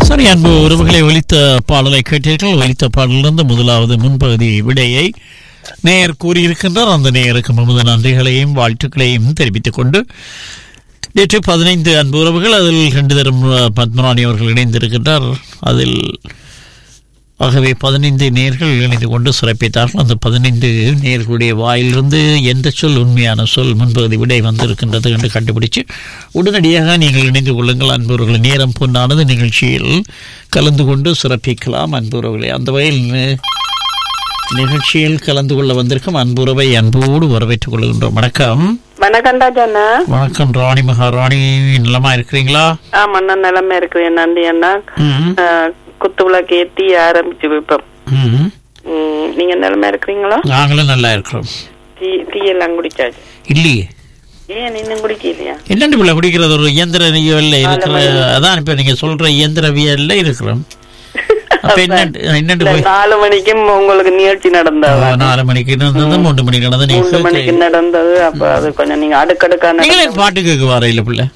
சரி அன்பு உறவுகளை ஒலித்த பாடலை கேட்டீர்கள் ஒலித்த பாடலிருந்து முதலாவது முன்பகுதி விடையை நேயர் கூறியிருக்கின்றார் அந்த நேயருக்கு நமது நன்றிகளையும் வாழ்த்துக்களையும் தெரிவித்துக் கொண்டு நேற்று பதினைந்து அன்பு உறவுகள் அதில் ரெண்டு தரம் பத்மராணி அவர்கள் இணைந்திருக்கின்றார் அதில் ஆகவே பதினைந்து நேர்கள் இணைந்து கொண்டு சிறப்பித்தார்கள் அந்த பதினைந்து நேர்களுடைய வாயிலிருந்து எந்த சொல் உண்மையான சொல் முன்பகுதி விடை வந்திருக்கின்றது என்று கண்டுபிடிச்சு உடனடியாக நீங்கள் இணைந்து கொள்ளுங்கள் அன்புறவுகளை நேரம் பொன்னானது நிகழ்ச்சியில் கலந்து கொண்டு சிறப்பிக்கலாம் அன்புறவுகளை அந்த வகையில் நி- நிகழ்ச்சியில் கலந்து கொள்ள வந்திருக்கும் அன்புறவை அன்போடு வரவேற்றுக் கொள்கின்றோம் வணக்கம் வணக்கம் ராஜண்ணா வணக்கம் ராணி மகாராணி நலமா இருக்கிறீங்களா ஆமா நான் நிலைமை இருக்கிறேன் நன்றி அண்ணா ம், ஆஹ், குத்து விளக்கு ஏத்தி ஆரம்பிச்சு வைப்போம் ம். ம், நீங்க நிலைமை இருக்கிறீங்களா நாங்களும் நல்லா இருக்கிறோம் டீ டீ எல்லாம் குடிச்சாச்சு இல்லையே ஏன் இன்னும் குடிக்கலையா என்னண்டு பிள்ளை குடிக்கிறது ஒரு இயந்திரவியல்ல இருக்கிற அதான் இப்ப நீங்க சொல்ற இயந்திரவியல்ல இருக்கிறோம் அப்ப என்ன என்னண்டு இல்ல, போய் நாலு மணிக்கும் உங்களுக்கு நிகழ்ச்சி நடந்தது நாலு மணிக்கு நடந்தது மூன்று மணிக்கு நடந்தது மூன்று நீங்க மணிக்கு நடந்தது அப்ப அது கொஞ்சம் நீங்க அடுக்கடுக்கா நீங்களே பாட்டு கேட்க வர இல்ல பிள்ளை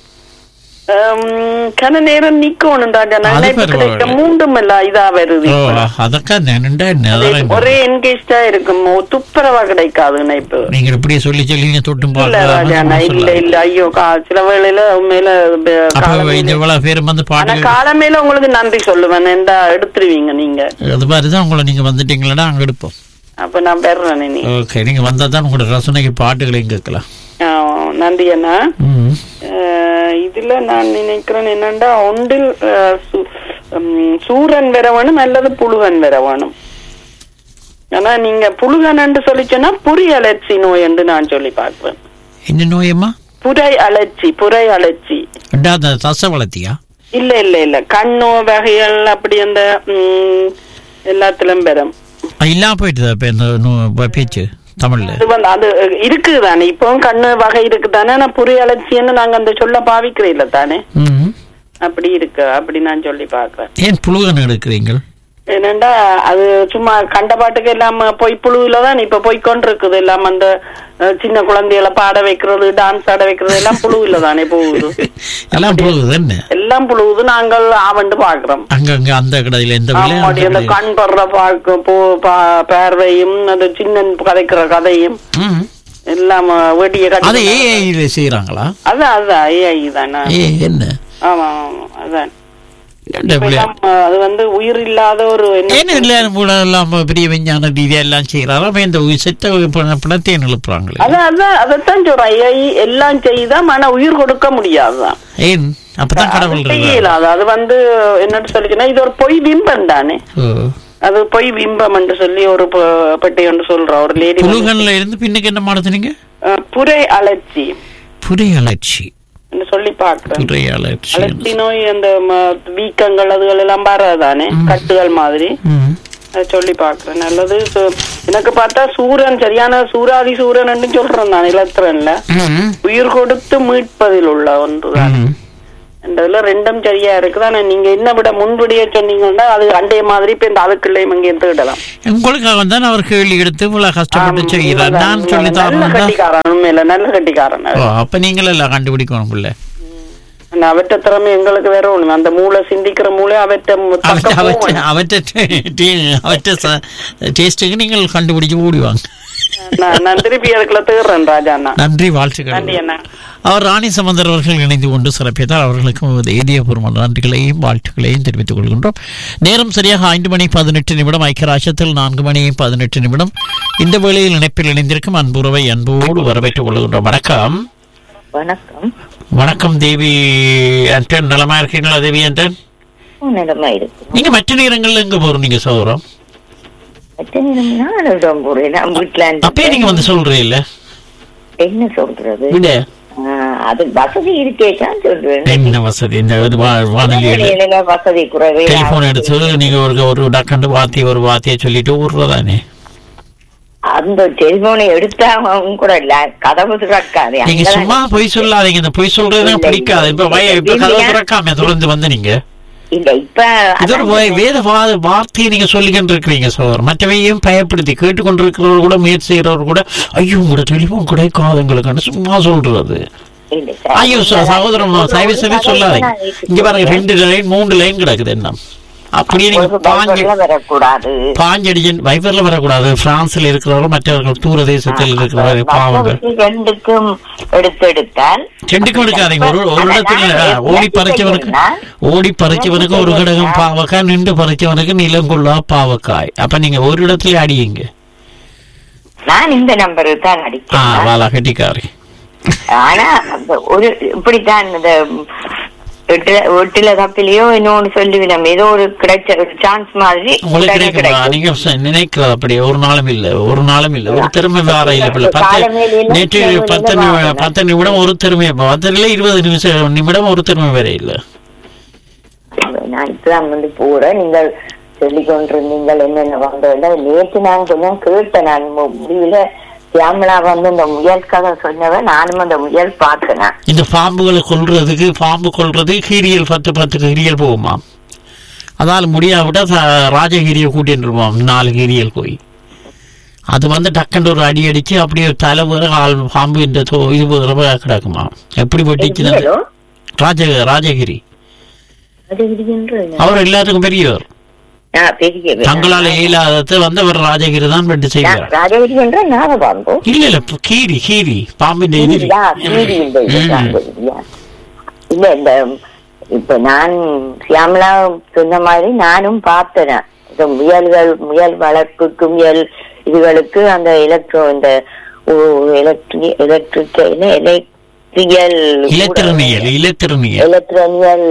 கன நேரம் நிக்கணும் ராஜண்ணா அது இப்ப பரவாயில்ல. கிடைக்க மூண்டும் இல்ல இதா வருது ஓ இப்ப. அதக்கா நின்னுண்டா என்ன அதே அதெல்லாம் ஒரே என்கேஜ்டா இருக்கும் ஒ- துப்புரவா கிடைக்காது இப்போ நீங்க இப்படியே சொல்லி சொல்லி நீங்க தொட்டும் இல்ல ராஜாண்ணா பார்க்கலாம் இல்ல இல்ல ஐயோ கா- சில வேளையில உண்மையில ப- அப்ப காலமேல- இந்த இவ்வளவு பேரும் வந்து ஆனா பாட்டு காலமேல உங்களுக்கு நன்றி சொல்லுவேன் எந்தா எடுத்துருவீங்க நீங்க அது மாதிரிதான் உங்களை நீங்க வந்துட்டீங்களா அங்க எடுப்போம் அப்ப நான் பெறேன் நீ ஓகே நீங்க வந்தா தான் உங்களோட ரசனைக்கு பாட்டுகளையும் கேட்கலாம் ஆ, நன்றி அண்ணா ம். அஹ், இதுல நான் நினைக்கிறேன் என்னண்டா ஒன்றில் அஹ், சு- ம், சூரன் வர வேணும் அல்லது புழுகன் வர வேணும் ஆனா நீங்க புழுகன் சொல்லிச்சோன்னா புரி அலர்ச்சி நோய் என்று நான் சொல்லி பார்ப்பேன் என்ன நோயம்மா புரை அலர்ச்சி புரை அலர்ச்சி ரெண்டா அந்த தசை வளர்த்தியா இல்ல இல்ல இல்ல கண்ணோ வகைகள் அப்படி அந்த ம், எல்லாத்திலும் பெறும் இல்லாம போயிட்டுதா இப்ப இந்த நூ- பேச்சு தமிழ்ல அது வந்து அது இருக்குது தானே இப்போ கண்ணு வகை இருக்கு தானே ஆனா புரி அலர்ச்சின்னு நாங்க அந்த சொல்ல பாவிக்கிறீல்ல தானே ம். அப்படி இருக்கு அப்படி நான் சொல்லி பாக்குறேன் ஏன் புழுகன் எடுக்கிறீங்கள் என்னண்டா அது சும்மா கண்ட பாட்டுக்கு எல்லாம் பொய் புழுவில தான் இப்ப போய்க்கொண்டு இருக்குது எல்லாம் அந்த அஹ், சின்ன குழந்தைகளை பாட வைக்கிறது டான்ஸ் ஆட வைக்கிறது எல்லாம் புழுவில தானே போகுது எல்லாம் புழுகுது என்ன எல்லாம் புழுவுது நாங்கள் ஆவண்டு பாக்குறோம் அங்கங்க அந்த கடையில எந்த ஆமாடி அந்த விலையும் கண் படுற பார்க்க போ பா- பார்வையும் அந்த சின்ன கதைக்கிற கதையும் எல்லாம் அஹ், வெடிய அது கட்டி ஏஐல செய்யறாங்களா அதான் அதான் ஏஐ தானே ஏ என்ன ஆமா ஆமா அதான் என்ன இப்ப பிள்ளை? எல்லாம், அஹ், அது வந்து உயிர் இல்லாத ஒரு என்ன ஏன் இல்ல மூலம் எல்லாம் பெரிய விஞ்ஞான ரீதியா எல்லாம் செய்யறாரு அப்ப இந்த உயிர் செத்த பண- பணத்தை எழுப்புறாங்களே அதான் அதான் அதைத்தான் சொல்றேன் ஏஐ எல்லாம் செய்தான் ஆனா உயிர் கொடுக்க முடியாதுதான் ஏன் அப்பதான் கடவுள் அது இருக்காரு. செய்யலாது அது வந்து என்னன்னு சொல்லிச்சுன்னா இது ஒரு பொய் பிம்பம் தானே ஓ. அது பொய் பிம்பம் என்று சொல்லி ஒரு ப- பெட்டை என்று சொல்ற ஒரு லேடி புழுகன்ல இருந்து பின்னுக்கு என்ன மாடுத்துனீங்க புரை அலர்ச்சி புரை அலர்ச்சி என்று சொல்லி பாக்குறேன் புரை அலர்ச்சி அலர்ச்சி நோய் அந்த ம- வீக்கங்கள் அதுகள் எல்லாம் வராதானே கட்டுகள் மாதிரி ம். அதை சொல்லி பாக்குறேன் நல்லது சு- எனக்கு பார்த்தா சூரன் சரியான சூராதி சூரன் சொல்றேன் நான் இலத்திரன்ல ம். உயிர் கொடுத்து மீட்பதில் உள்ள ஒன்றுதான் ம். இந்த இதுல ரெண்டும் சரியா இருக்குது ஆனா நீங்க என்ன விட முன்பிடியே சொன்னீங்கன்னா அது அண்டைய மாதிரி இப்ப இந்த அதுக்குள்ளேயும் இங்க எடுத்துக்கிடலாம் உங்களுக்காக தான் அவர் கேள்வி எடுத்து இவ்வளவு கஷ்டப்பட்டு செய்கிறார் நான் சொல்லி நல்ல தரணும் கட்டிக்காரன் உண்மையில நல்ல கட்டிக்காரன் ஓ அப்ப நீங்களும் எல்லாம் கண்டுபிடிக்கணும் பிள்ளை ஆனா அவற்ற திறமை எங்களுக்கு வேற ஒண்ணு அந்த மூளை சிந்திக்கிற மூளை அவற்ற அவற்றை அவற்றை அவற்றை டே- அவற்றை ச- டேஸ்ட்டுக்கு நீங்கள் கண்டுபிடிச்சு ஓடிவாங்க நான் நான் திருப்பி அதுக்குள்ள தேடுறேன் ராஜா அண்ணா நன்றி வாழ்த்துக்கள் நன்றி அண்ணா அவர் ராணி சம்பந்தர் அவர்கள் இணைந்து கொண்டு சிறப்பித்தார் அவர்களுக்கும் இதயபூர்வமான நன்றிகளையும் வாழ்த்துக்களையும் தெரிவித்துக் கொள்கின்றோம் நேரம் சரியாக ஐந்து மணி பதினெட்டு நிமிடம் ஐக்கியராட்சத்தில் நான்கு மணி பதினெட்டு நிமிடம் இந்த வேளையில் இணைப்பில் இணைந்திருக்கும் அன்புறவை அன்போடு வரவேற்றுக் கொள்கின்றோம் வணக்கம் வணக்கம் வணக்கம் தேவி அண்டன் நலமா இருக்கீங்களா தேவி அண்டன் நிலமா இருக்கு நீங்க மற்ற நேரங்கள்ல எங்க போறோம் நீங்க சௌரம் மற்ற நேரம் நான் போறேன் நான் வீட்டுல அப்பயே நீங்க வந்து சொல்றீல்ல என்ன சொல்றது விட ஆஹ், அது வசதி இருக்கேதான் சொல்றேன் என்ன வசதி இந்த இது வா- வானொலியில வேலையில வசதி குறைவே டெலிபோன் எடுத்து நீங்க ஒரு ஒரு டக்கண்டு வார்த்தை ஒரு வார்த்தையை சொல்லிட்டு ஊர்றதானே அந்த டெலிபோனை எடுத்தாவும் கூட இல்ல கதவு திறக்காது நீங்க அங்கதான் சும்மா பொய் சொல்லாதீங்க இந்த பொய் சொல்றது இல்ல, பிடிக்காது இப்ப இல்ல, வய- இப்ப இல்ல. கதவு திறக்காம தொடர்ந்து வந்து நீங்க இல்ல இப்ப இது ஒரு வே- வேத வா- வார்த்தையை நீங்க சொல்லிக்கிட்டு இருக்கிறீங்க சோதர் மற்றவையும் பயப்படுத்தி கேட்டுக்கொண்டிருக்கிறவர் கூட முயற்சி செய்யறவர் கூட ஐயோ உங்களோட டெலிபோன் கிடைக்காதுங்களுக்கான சும்மா சொல்றது இல்ல சார். ஐயோ ச- சகோதரம் தயவு செய்து சொல்லாதீங்க இங்க பாருங்க ரெண்டு லைன் மூன்று லைன் கிடக்குது என்ன அப்படியே நீங்க ஒரு பாஞ்சு பைபிள்ல வரக்கூடாது பாஞ்சடிஜி வைபர்ல வரக்கூடாது பிரான்ஸ்ல இருக்கிறவர்கள் மற்றவர்கள் தூர தேசத்தில் இருக்கிறவர்கள் பாவங்கள் மற்றவருக்கு ரெண்டுக்கும் எடுத்தெடுத்தால் ரெண்டுக்கும் எடுக்காதீங்க ஒரு ஒரு இடத்துல நான் ஓடி எனக்கு பறிச்சவனுக்கு தெரியும்னா, ஓடி பறிச்சவனுக்கு ஒரு கடகம் பாவக்காய் நின்று பறிச்சவனுக்கு நிலங்குள்ளா பாவக்காய் அப்ப நீங்க ஒரு இடத்துல அடியுங்க நான் இந்த நம்பருக்கு தான் ஆ அடிச்சேன் வாலா கட்டிக்காரி ஆனா அந்த ஒரு இப்படித்தான் இந்த எட்டுல எட்டுல தப்பிலையோ இன்னொன்னு சொல்லுவினம் ஏதோ ஒரு கிடைச்ச ஒரு சான்ஸ் மாதிரி உங்களுக்கு உடனே கிடைக்குமா கிடைக்கும். நீங்க ச- நினைக்கிறது அப்படி ஒரு நாளும் இல்ல ஒரு நாளும் இல்ல ஒரு திறமை வேற இல்ல பிள்ளை பத்து காலமேலையில நேற்று சில பத்து வேளையில நிமி- வாங்கலாம். பத்து நிமிடம் ஒரு திறமை பத்துல இருபது நிமிஷம் நிமிடம் ஒரு திறமை வேற இல்ல நான் இப்பதான் வந்து போறேன் நீங்கள் சொல்லிக் கொண்டிருந்தீங்கள் என்னென்ன வந்ததில்ல நேற்று நான் கொஞ்சம் கேட்டேன் நான் மு- முடியல சியாமலா வந்து இந்த முயல் கதை சொன்னவன் நானும் அந்த முயல் பார்த்தேன் இந்த பாம்புகளை கொல்றதுக்கு பாம்பு கொல்றது கீரியல் பத்து பத்து கீரியல் போகுமா அதால முடியாவிட்டா ச- ராஜகிரியை கூட்டிட்டு இருப்போம் நாலு கீரியல் போய் அது வந்து டக்குன்னு ஒரு அடி அடிச்சு அப்படியே தலை வேற ஆள் பாம்பு இந்த தோ- இது வேற கிடக்குமா எப்படி வெட்டிச்சு முயலோ? ராஜ ராஜகிரி அது விடுகின்றது. அவர் எல்லாத்துக்கும் பெரியவர் ஆ, பெரிய தங்களால இயலாதது வந்து அவர் ராஜகிரி தான் வெட்டி செய்வார் ராஜகிரி என்ற நாக பாம்பு இல்ல இல்ல இப்ப கீரி கீரி பாம்பின் எதிரி யா, கீரி இந்த இது ம். ராஜகிரி, யா. இல்ல இந்த இப்ப நான் சியாமலா சொன்ன மாதிரி நானும் பார்த்தேன் இந்த முயல்கள் முயல் வளர்ப்புக்கு முயல் இதுகளுக்கு அந்த எலக்ட்ரோ இந்த எலக்ட்ரிக் எலக்ட்ரிக் என்ன எலக்ட்ரியல் இலத்திரனியல் இலத்திரனியல் எலக்ட்ரானியல்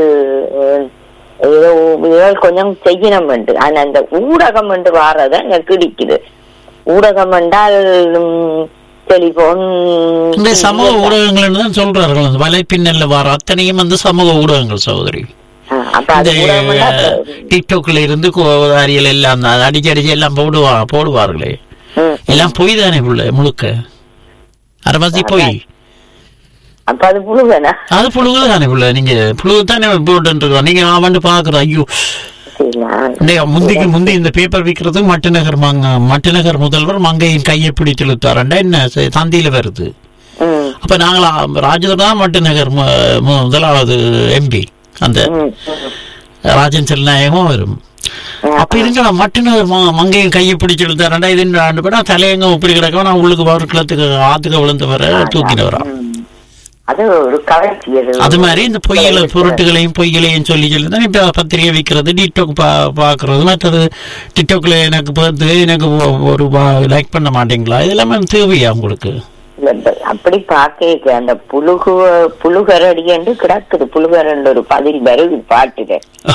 ஏதோ இதுகள் கொஞ்சம் செய்யணும் என்று ஆனா அந்த ஊடகம் என்று வாரத எனக்கு இடிக்குது ஊடகம் என்றால் டெலிபோன் இந்த சமூக ஊடகங்கள் தான் சொல்றார்கள் அந்த வலைப்பின்னல்ல வர அத்தனையும் வந்து சமூக ஊடகங்கள் சகோதரி அப்ப இந்த அது ஊடகம் என்றால் டிக்டாக்ல இருந்து கோதாரியல் எல்லாம் அந்த அடிச்சு அடிச்சு எல்லாம் போடுவா போடுவார்களே ம். எல்லாம் பொய் தானே புள்ள முழுக்க அரவாசி பொய் அப்ப அது புழுவனா அது புழுகு தானே புள்ள நீங்க புழுகு தானே போட்டு நீங்க வந்து பாக்குற ஐயோ சரி நான் இந்த முந்திக்கு முந்தி இந்த பேப்பர் விற்கிறது மட்டுநகர் மங்க மட்டுநகர் முதல்வர் மங்கையின் கையை பிடித்து இழுத்தாரண்டா என்ன ச- தந்தியில வருது ம், அப்ப நாங்களா ராஜேந்திரன் தான் மட்டுநகர் மு- மு- முதலாவது எம்பி அந்த ம், ம். ராஜன் செல்நாயகம் வரும் அப்ப இருங்க மட்டுநகர் ம- மங்கையின் கையை பிடிச்சு இழுத்தாரண்டா இது என்ன ஆண்டு போனா தலையங்க இப்படி கிடக்கும் நான் உள்ளுக்கு பவர் கிளத்துக்கு ஆத்துக்கு விழுந்து வர தூக்கிட்டு வரா ம். அது ஒரு கவர்ச்சி அது அது மாதிரி இந்த பொய்யல பொருட்டுகளையும் பொய்களையும் சொல்லி சொல்லி தான் இப்ப பத்திரிகை விற்கிறது டிக்டாக் பா பார்க்கறது மற்றது டிக்டாக்ல எனக்கு பார்த்து எனக்கு ஒ- ஒரு லைக் பண்ண மாட்டீங்களா இதெல்லாமே தேவையா உங்களுக்கு இல்ல, இந்த அப்படி பாக்க அந்த புழுகு புழுகரடி என்று கிடக்குது புழுகரண்டு ஒரு பதில் வருது பாட்டுல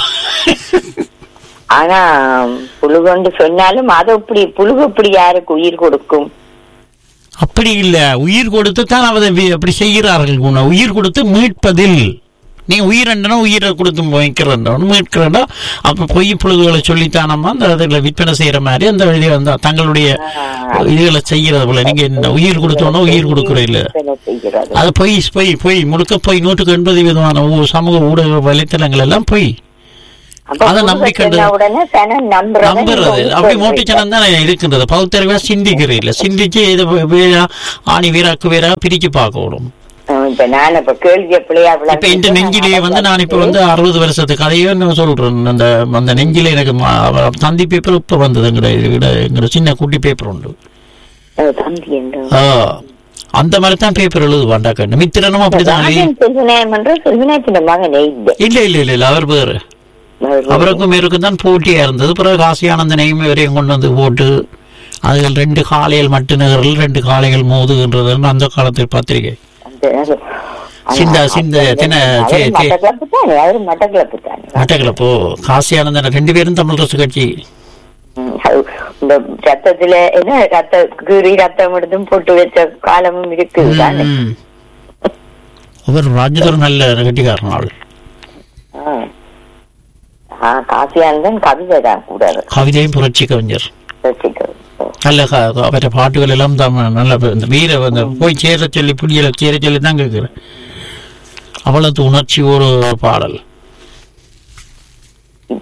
ஆனா புழுகண்டு சொன்னாலும் அது அப்படி புழுகு அப்படி யாருக்கு உயிர் கொடுக்கும் அப்படி இல்ல உயிர் கொடுத்து தான் அதை வி- அப்படி செய்கிறார்கள் குணா. உயிர் கொடுத்து மீட்பதில் நீ உயிரண்டனா உயிரை கொடுத்து வைக்கிறோம் மீட்கிறோம்னா அப்ப பொய் புழுகுகளை சொல்லித்தானமா அந்த அதில் விற்பனை செய்யற மாதிரி அந்த இது அந்த தங்களுடைய இதுகளை செய்யறது போல நீங்க என்ன உயிர் கொடுத்தோன்னா உயிர் கொடுக்குற இல்ல என்ன செய்கிறது அது பொய் பொய் பொய் முழுக்க பொய் நூற்றுக்கு எண்பது விதமான ஊ- சமூக ஊடக வலைத்தளங்கள் எல்லாம் பொய் அப்ப அதை புழுகு நம்பி கண்டு- சொன்ன உடனே தானே நம்புறதை நம்புறது நீங்க அப்படி உயிர் மோட்டிச்சனம் தான் இருக்கின்றது பகுத்தறிவா சிந்திக்கிறது இல்ல சிந்திச்சு இதை வீரா ஆணி வீராக்கு வீரா பிரிச்சு பார்க்கணும் அஹ் இப்ப நான் இப்ப கேள்வி பிள்ளையா இப்ப இந்த நெஞ்சிலேயே வந்து நான் இப்ப வந்து அறுபது வருஷத்து கதையோ நான் சொல்றேன் அந்த அந்த நெஞ்சில எனக்கு ம- அவ- தந்தி பேப்பர் இப்ப வந்தது எங்கட எங்கட எங்கட சின்ன குட்டி பேப்பர் உண்டு தம்பி என்று ஆ, அந்த மாதிரி தான் பேப்பர் எழுதுவாண்டா கண்ணு மித்திரனும் அப்படிதான் எழுதி- ராஜன் செல்வநாயம் என்ற செல்வநாயத்தின் மகன் இல்லை இல்ல இல்ல இல்ல இல்ல அவர் பேரு அவருக்கும் இவருக்கும் தான் போட்டியா இருந்தது பிறகு காசியானந்தனையும் இவரையும் கொண்டு வந்து போட்டு அதில் ரெண்டு காளைகள் மட்டு நகரில் ரெண்டு காளைகள் மோதுகின்றதுன்னு அந்த காலத்தில் பத்திரிகை சிந்த சிந்த தின சே சே மட்டக்களப்பு தானே அவரு மட்டக்களப்பு தானே மட்டக்களப்போ காசியானந்தன் ரெண்டு பேரும் தமிழ் ரசு கட்சி ம், அது இந்த ரத்தத்துல என்ன ரத்த கீறி ரத்தம் எடுத்தும் போட்டு வச்ச காலமும் இருக்குது தானே ம். அவர் ராஜதூர் நல்ல கட்டிக்காரன் ஆள் ஆ. ஆ, காசியானந்தன் கவிதை தான் கூட அது. கவிதையும் புரட்சி கவிஞர் ரசிக்கிறது. நல்ல க- அவற்றை பாட்டுகள் எல்லாம் தான் நல்ல இந்த வீர அந்த போய் சேர சொல்லி புடியல சேர சொல்லி தான் கேட்கிறேன் அவ்வளவு உணர்ச்சி ஒரு பாடல்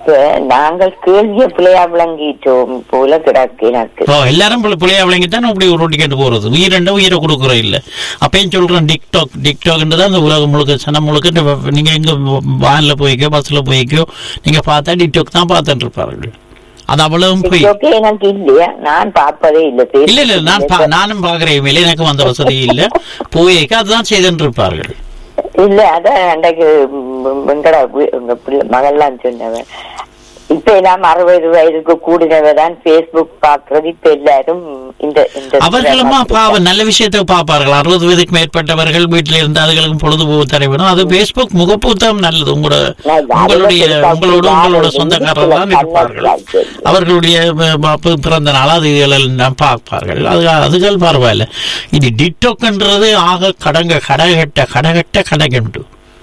இப்ப நாங்கள் கேள்விய பிள்ளையா விளங்கிட்டோம் போல கிடக்கு எனக்கு ஓ எல்லாரும் புள்ள- புள்ளையா விளங்கித்தான் அப்படி ஒரு ரொட்டி கேட்டு போறது உயிரெண்ட உயிரை கொடுக்குறோம் இல்ல அப்பயும் சொல்றேன் டிக்டாக் டிக்டாக்ன்றது அந்த உலகம் முழுக்க சனம் முழுக்க இந்த வ- நீங்க எங்க வேன்ல போய்க்கோ பஸ்ல போய்க்கோ நீங்க பார்த்தா டிக்டாக் தான் பார்த்துட்டு இருப்பார்கள் அது அவ்வளவும் போய் ஓகே எனக்கு இல்லையா நான் பார்ப்பதே இல்ல இல்ல இல்ல நான் பா- நானும் பாக்குறேன் மேலே எனக்கு வந்த வசதி இல்ல போய்க்க அதுதான் செய்துட்டு இருப்பார்கள் இல்ல அதான் அன்றைக்கு ம், எங்கட வி- எங்க பிள்ளை மகள்லாம் சொன்னவன் இப்ப எல்லாம் அறுபது வயதுக்கு கூடினவ தான் பேஸ்புக் பாக்குறது இப்ப எல்லாரும் இந்த இந்த அவர்களுமா பாவம் நல்ல விஷயத்தை பார்ப்பார்கள் அறுபது வயதுக்கு மேற்பட்டவர்கள் வீட்டில் இருந்து அதுகளுக்கும் பொழுதுபோக்கு தர வேணும் அது பேஸ்புக் முகப்புத்தகம் நல்லது உங்களோட உங்களுடைய உங்களோட உங்களோட சொந்தக்காரர்கள் தான் இருப்பார்கள் அவர்களுடைய ப- ப- பிறந்த நாள் அது எல்லாம் பார்ப்பார்கள் அது அதுகள் பரவாயில்ல இது டிக்டாக்ன்றது ஆக கடங்க கடகட்ட கடகட்ட கடகண்டு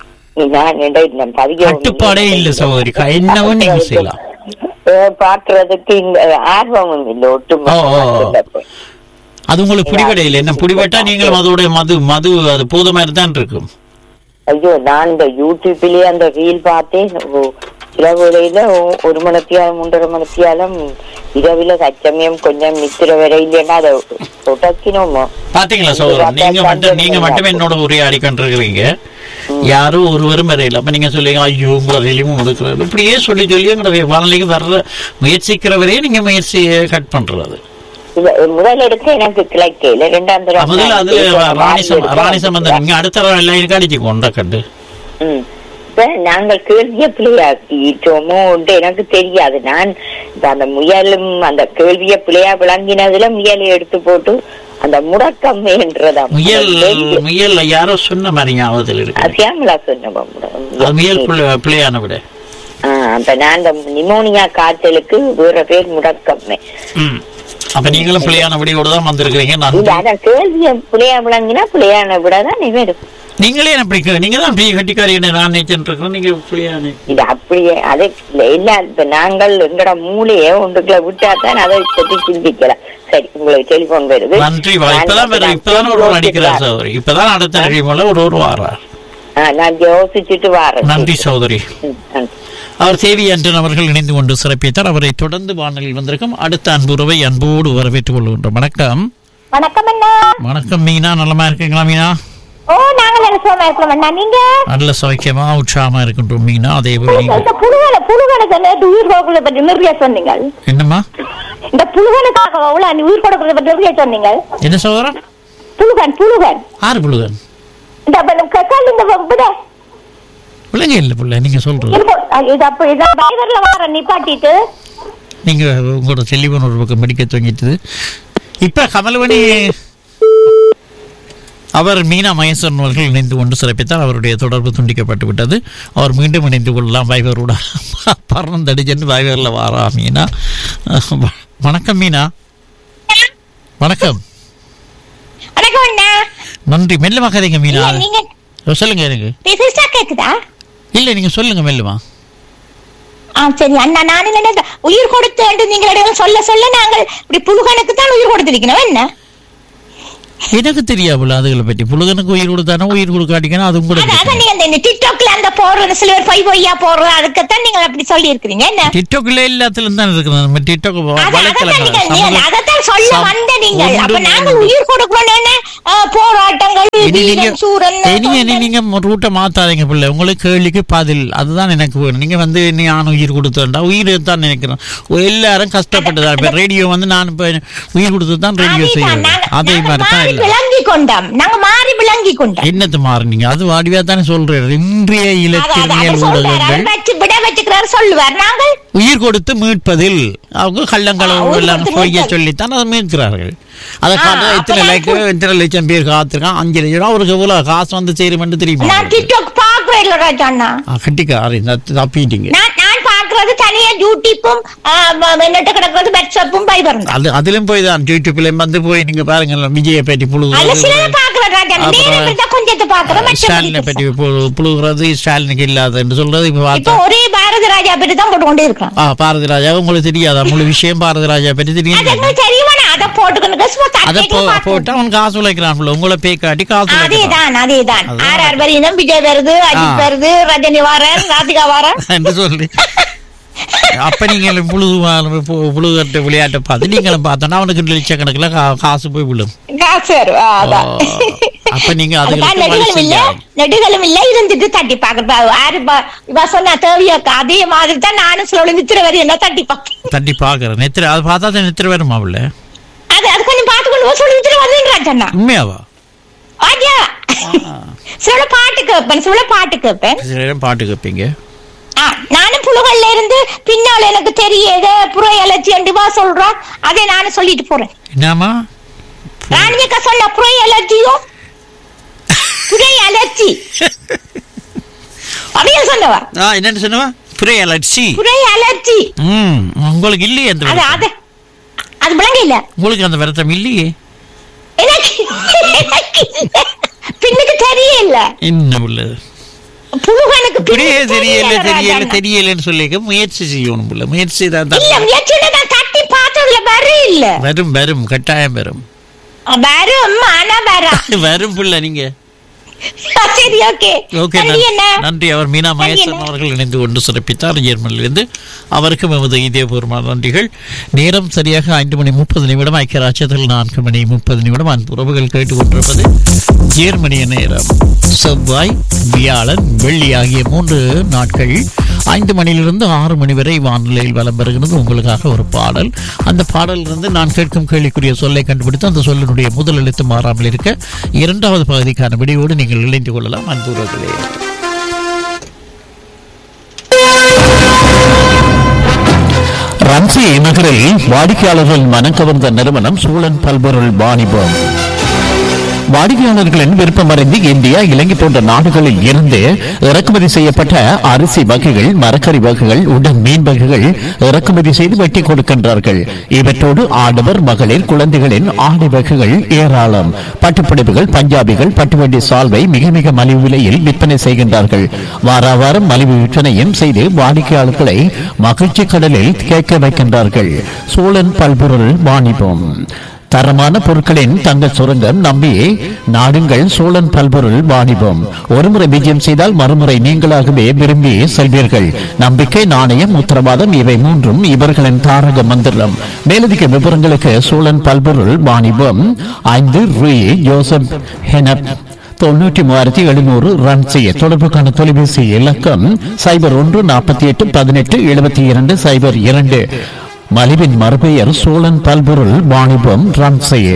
நான் இடையில நான் பதிய கட்டுப்பாடே இல்ல சகோதரி என்னவும் நீங்க செய்யலாம் அஹ் பாக்குறதுக்கு இந்த ஆர்வமும் இல்ல ஒட்டுமா ஓ, ஓ. அது உங்களுக்கு பிடிபடையில் என்ன பிடிபட்டா நீங்களும் அதோட மது மது அது போதுமா தான் இருக்கும் ஐயோ நான் இந்த யூடியூப்லயே அந்த ரீல் பார்த்தேன் ஓ, சில வேளையில ஒ- ஒரு மணித்தியாலம் மூன்றரை மணித்தியாலம் இரவில சச்சமயம் கொஞ்சம் நித்திர வரை இல்லைன்னா அதை தொடக்கினோமோ பாத்தீங்களா சோதரன் நீங்க மட்டும் நீங்க மட்டும் என்னோட உரையாடி கொண்டிருக்கிறீங்க யாரும் ஒருவரும் வரையில அப்ப நீங்க சொல்லுவீங்க ஐயோ உங்களை வெளியும் கொடுக்குறது இப்படியே சொல்லி சொல்லி எங்களுடைய வானிலைக்கு வர்ற முயற்சிக்கிறவரையே நீங்க முயற்சியை கட் பண்றது இல்ல முதல் எடுக்க எனக்கு கிடைக்கல ரெண்டாம் தடவை முதல்ல அது நான் ராணி சம் எடுக்க ராணி சம்பந்தம் நீங்க அடுத்த தடவை எல்லாம் எனக்கு அடிச்சு கொண்ட கண்டு ம். இப்ப நாங்கள் கேள்விய பிள்ளையாக்கிட்டோமோ எனக்கு தெரியாது நான் இப்ப அந்த முயலும் அந்த கேள்விய பிள்ளையா விளங்கினதுல முயலை எடுத்து போட்டு அந்த முடக்கம்ன்றதா முயல் முயல் யாரோ சொன்ன மாதிரி ஞாபகத்தில் இருக்கு அசியாமலா சொன்ன அது முயல் பிள்ளை- பிள்ளையான விட அப்ப நான் அந்த நிமோனியா காய்ச்சலுக்கு வேற பேர் முடக்கம்மே ம். அப்ப நீங்களும் பிள்ளையான விடையோட தான் வந்திருக்கிறீங்க நான் இல்ல அதான் கேள்விய பிள்ளையா விளங்கினா பிள்ளையான விடதான் இவரு நீங்களே அப்படி க- நீங்க தான் பெரிய கட்டிக்காரி என்ன நான் நினைச்சுட்டு இருக்கிறேன் நீங்க பிள்ளையான இது அப்படியே அது இல்ல இல்ல இப்ப நாங்கள் எங்கட மூளைய ஒன்றுக்குள்ள விட்டா தான் அதை பத்தி சிந்திக்கலாம் சரி உங்களுக்கு டெலிபோன் வருது நன்றி வா இப்பதான் வேற இப்பதான் ஒரு ஒரு அடிக்கிறார் சகோதரி இப்பதான் அடுத்த நிகழ்ச்சி போல ஒரு ஒரு வாரம் ஆ, நான் யோசிச்சுட்டு வாரேன் நன்றி சகோதரி ம், நன்றி. அவர் சேவி அன்றன் அவர்கள் இணைந்து கொண்டு சிறப்பித்தார் அவரை தொடர்ந்து வானொலியில் வந்திருக்கும் அடுத்த அன்புறவை அன்போடு வரவேற்றுக் கொள்கின்றோம் வணக்கம் வணக்கம் அண்ணா வணக்கம் மீனா நலமா இருக்கீங்களா மீனா ஓ நாங்க நினைச்சோமா இருக்கிறோம் அண்ணா நீங்க நல்ல சௌக்கியமா உற்சாகமா இருக்கின்றோம் மீனா அதே போல நீங்க இந்த புழுகனை புழுகனுக்கு நேற்று உயிர் கொடுக்கறத பற்றி நிறைய சொன்னீங்க என்னம்மா இந்த புழுகனுக்காக அவ்வளவு உயிர் கொடுக்கறத பற்றி நிறைய சொன்னீங்க என்ன சகோதரன் புழுகன் புழுகன் ஆறு புழுகன் இந்த ப- கக்கால் இந்த ப- விட பிள்ளைங்க இல்ல பிள்ளை நீங்க சொல்றது இருக்கும். அஹ் இது அப்ப இதான் டிரைவர்ல வர நிப்பாட்டிட்டு நீங்க உங்களோட செல்லிபோன் ஒரு பக்கம் படிக்க துவங்கிட்டது இப்ப கமலவணி அவர் மீனா மகேஸ்வரன் அவர்கள் இணைந்து கொண்டு சிறப்பித்தார் அவருடைய தொடர்பு துண்டிக்கப்பட்டு விட்டது அவர் மீண்டும் இணைந்து கொள்ளலாம் வைவரோட பறந்தடிச்சென்று வைவரில் வாரா மீனா வ- வணக்கம் மீனா வணக்கம் வணக்கம் அண்ணா நன்றி மெல்லமா கதைங்க மீனா இல்ல, நீங்க சொல்லுங்க எனக்கு பேசிட்டா கேக்குதா இல்ல நீங்க சொல்லுங்க மெல்லுமா ஆ சரி அண்ணா நான் என்ன உயிர் கொடுத்து நீங்க சொல்ல சொல்ல நாங்கள் இப்படி புழுகனுக்கு தான் உயிர் கொடுத்திருக்கணும் என்ன எனக்கு தெரியாதுல அதுகளை பற்றி புழுகனுக்கு உயிர் கொடுத்தானோ உயிர் கொடுக்காட்டிங்கன்னா அதுவும் கூட அதான் பிரச்சனை. நீங்க இந்த டிக்டாக்ல அந்த போடுறது சில பேர் பொய் பொய்யா போடுறது அதுக்குத்தான் நீங்க அப்படி சொல்லி இருக்கிறீங்க என்ன டிக்டாக்ல எல்லாத்துலயும் தான் இருக்குது நம்ம டிக்டாக் அது- அதைத்தான் வலைத்தளங்கள் நீங்க- நீங்க சமூக- அதைத்தான் சொல்ல சம்- வந்த நீங்கள் அப்ப ஒன்று நாங்கள் ஒன்று. உயிர் கொடுக்கணும்னு அஹ், போராட்டங்கள் இனி நீங்க வீரன், சூரன் இனி இனி நீங்க ரூட்டை மாத்தாதீங்க பிள்ளை உங்களுக்கு கேள்விக்கு பதில் அதுதான் எனக்கு வேணும் நீங்க வந்து நீ நான் உயிர் கொடுத்தேன்டா உயிர் தான் நினைக்கிறேன் எல்லாரும் கஷ்டப்பட்டுதான் இப்ப ரேடியோ வந்து நான் இப்ப உயிர் கொடுத்து தான் ரேடியோ அதுதான் செய்யறது நாங்க- அதே நாங்க மாதிரி தான் மாறி இல்லை விளங்கி கொண்டோம் நாங்க மாறி விளங்கி கொண்டோம் என்னத்து மாறுனீங்க அது வாடிவா தானே சொல்றாரு இன்றைய அது- அது- இலக்கியவியல் அது சொல்றாரு, ஊடகங்கள் அவர் வச்சு விட வச்சுக்கிறாரு சொல்லுவார் நாங்கள் உயிர் கொடுத்து மீட்பதில் அவங்க ஆ, கள்ளங்களவு உயிர் எல்லாம் கொடுத்து பொய்ய மீட்பது. சொல்லித்தான் அதை மீட்கிறார்கள் அதை ஆ, காட்ட இத்தனை அப்ப லைக்கு இத்தனை லட்சம் பேர் காத்திருக்கான் அஞ்சு லட்சம் ரூபா அவருக்கு எவ்வளவு காசு வந்து சேருமென்று தெரியுமா நான் அவருக்கு? டிக்டாக் பாக்குறேன் இல்ல ராஜா அண்ணா ஆ, கட்டிக்காரு இந்த தப்பிட்டீங்க நான் நான் பாக்குறது தனியா யூடியூப்பும் என்னட்டு கிடக்கிறது வாட்ஸ்அப்பும் பைபரும் தான் அது அதிலும் போய் தான் யூடியூப்ல வந்து போய் நீங்க பாருங்க விஜயை பற்றி அதுல சிலதை புழுகுறது பாக்குறேன் ராஜா அண்ணா. அப்புறம் நேரம் இருந்தா கொஞ்சத்தை பாக்குறேன் ஸ்டாலினை மற்றபடி பற்றி பு- புழுகுறது ஸ்டாலினுக்கு இல்லாத என்று சொல்றது இப்ப இப்ப பார்த்தா ஒரே பாரதி ராஜா பற்றி தான் போட்டு கொண்டே இருக்கான் ஆ பாரதி ராஜா உங்களுக்கு தெரியாதா முழு விஷயம் பாரதி ராஜா பற்றி அது தெரியும் எங்களுக்கு தெரியுமா நான் அதை போட்டுக்கணும் சும்மா அதை தட்டிட்டு போ- பார்க்கணும். போட்டு அவன் காசு உழைக்கிறான் புள்ள. உங்களை பே காட்டி காசு உழைக்கிறான் அதேதான் அதேதான் அதுதான். ஆர் ஆர் வரையிலும் விஜய் வருது அஜித் ஆ. வருது ரஜினி வாரன் ராதிகா வாரன் என்று சொல்லி அப்ப நீங்க புழுது புழுகட்ட விளையாட்டை பார்த்து நீங்களும் பார்த்தோன்னா அவனுக்கு லட்சக்கணக்கில் கா- காசு போய் விழும் காசு வரும் ஆ, அதான் ஓ. அப்ப நீங்க அதுதான் அதுகளுக்கு வழி நெடுகளும் இல்ல செஞ்சாங்க. நெடுகளும் இல்ல இருந்துட்டு தட்டி பாக்குறா யாரு பா- இவ சொன்னா தேவையாக்கா அதே மாதிரி தான் நானும் சொல்ல நித்திர வரி என்ன தட்டி பாப்பேன் தட்டி பாக்குறேன் நெத்திர அது பார்த்தா தான் நெத்திர வருமா உள்ள அது அது கொஞ்சம் பார்த்து கொண்டு போ சொல்லி நித்திர வருதுன்றா சொன்னா உண்மையாவா ஆடியா சில பாட்டு கேட்பேன் சில பாட்டு கேட்பேன் சில நேரம் பாட்டு கேட்பீங்க ஆ, நானும் புழுகல்ல இருந்து பின்னால் எனக்கு தெரியத புற அலர்ஜி வா சொல்றா அதை நானும் சொல்லிட்டு போறேன் என்னம்மா ராணியக்கா சொன்ன புற அலர்ஜியும் புரை அலர்ஜி அதையும் சொன்னவா ஆ என்னன்னு சொன்னவா புரிய அலர்ச்சி புரை அலர்ஜி ம் உங்களுக்கு இல்லையே அந்த அது வருத்தம். அது அது விளங்க இல்ல உங்களுக்கு அந்த வருத்தம் இல்லையே எனக்கு எனக்கு இல்ல. பின்னுக்கு தெரியல இன்னும் உள்ளது புழுகனுக்கு புரிய பின்னுக்கு தெரியல தெரியல ராஜாண்ணா. தெரியலன்னு சொல்லிக்க முயற்சி செய்யணும் புள்ள முயற்சி தான் இல்ல தான் முயற்சியில நான் தட்டி பார்த்ததுல வர இல்ல வரும் வரும் கட்டாயம் வரும் வரும் ஆனா வரும் வரும் புள்ள நீங்க சரி ஓகே ஓகே நன்றி என்ன நன்றி அவர் மீனா நன்றி மகேசன் அண்ணா. அவர்கள் இணைந்து கொண்டு சிறப்பித்தார் ஜெர்மனிலிருந்து அவருக்கும் எமது இதயபூர்வமான நன்றிகள் நேரம் சரியாக ஐந்து மணி முப்பது நிமிடம் ஐக்கிய ராஜ்யத்தில் நான்கு மணி முப்பது நிமிடம் அன்பு உறவுகள் கேட்டுக்கொண்டிருப்பது ஜெர்மனிய நேரம் செவ்வாய் வியாழன் வெள்ளி ஆகிய மூன்று நாட்கள் ஐந்து மணியிலிருந்து ஆறு மணி வரை வானிலையில் வலம் பெறுகிறது உங்களுக்காக ஒரு பாடல் அந்த பாடலிலிருந்து நான் கேட்கும் கேள்விக்குரிய சொல்லை கண்டுபிடித்து அந்த சொல்லினுடைய முதல் எழுத்து மாறாமல் இருக்க இரண்டாவது பகுதிக்கான விடையோடு நீங்கள் இணைந்து கொள்ளலாம் அன்புறர்களே ரன்சி நகரில் வாடிக்கையாளர்கள் மனம் கவர்ந்த நிறுவனம் சூழன் பல்பொருள் வாணிபம் வாடிக்கையாளர்களின் விருப்பமறிந்து இந்தியா இலங்கை போன்ற நாடுகளில் இருந்து இறக்குமதி செய்யப்பட்ட அரிசி வகைகள் மரக்கறி வகைகள் உடன் மீன் வகைகள் இறக்குமதி செய்து வெட்டி கொடுக்கின்றார்கள் இவற்றோடு ஆடவர் மகளிர் குழந்தைகளின் ஆடை வகைகள் ஏராளம் பட்டுப்புடவைகள் பஞ்சாபிகள் பட்டுவண்டி சால்வை மிக மிக மலிவு விலையில் விற்பனை செய்கின்றார்கள் வார வாரம் மலிவு விற்பனையும் செய்து வாடிக்கையாளர்களை மகிழ்ச்சி கடலில் கேட்க வைக்கின்றார்கள் சோழன் பல்பொருள் வாணிபம் தரமான பொருட்களின் தங்க சுரங்கம் நம்பி நாடுங்கள் சோழன் பல்பொருள் வாணிபம் ஒருமுறை விஜயம் செய்தால் மறுமுறை நீங்களாகவே விரும்பி செல்வீர்கள் நம்பிக்கை நாணயம் உத்தரவாதம் இவை மூன்றும் இவர்களின் தாரக மந்திரம் மேலதிக விவரங்களுக்கு சோழன் பல்பொருள் வாணிபம் ஐந்து ரூ ஜோசப் ஹெனப் தொண்ணூற்றி மூவாயிரத்தி எழுநூறு ரன் செய்ய தொடர்புக்கான தொலைபேசி இலக்கம் சைபர் ஒன்று நாற்பத்தி எட்டு பதினெட்டு எழுபத்தி இரண்டு சைபர் இரண்டு மலிவின் மறுபெயர் சோழன் பல்பொருள் வாணிபம் ரன் செய்ய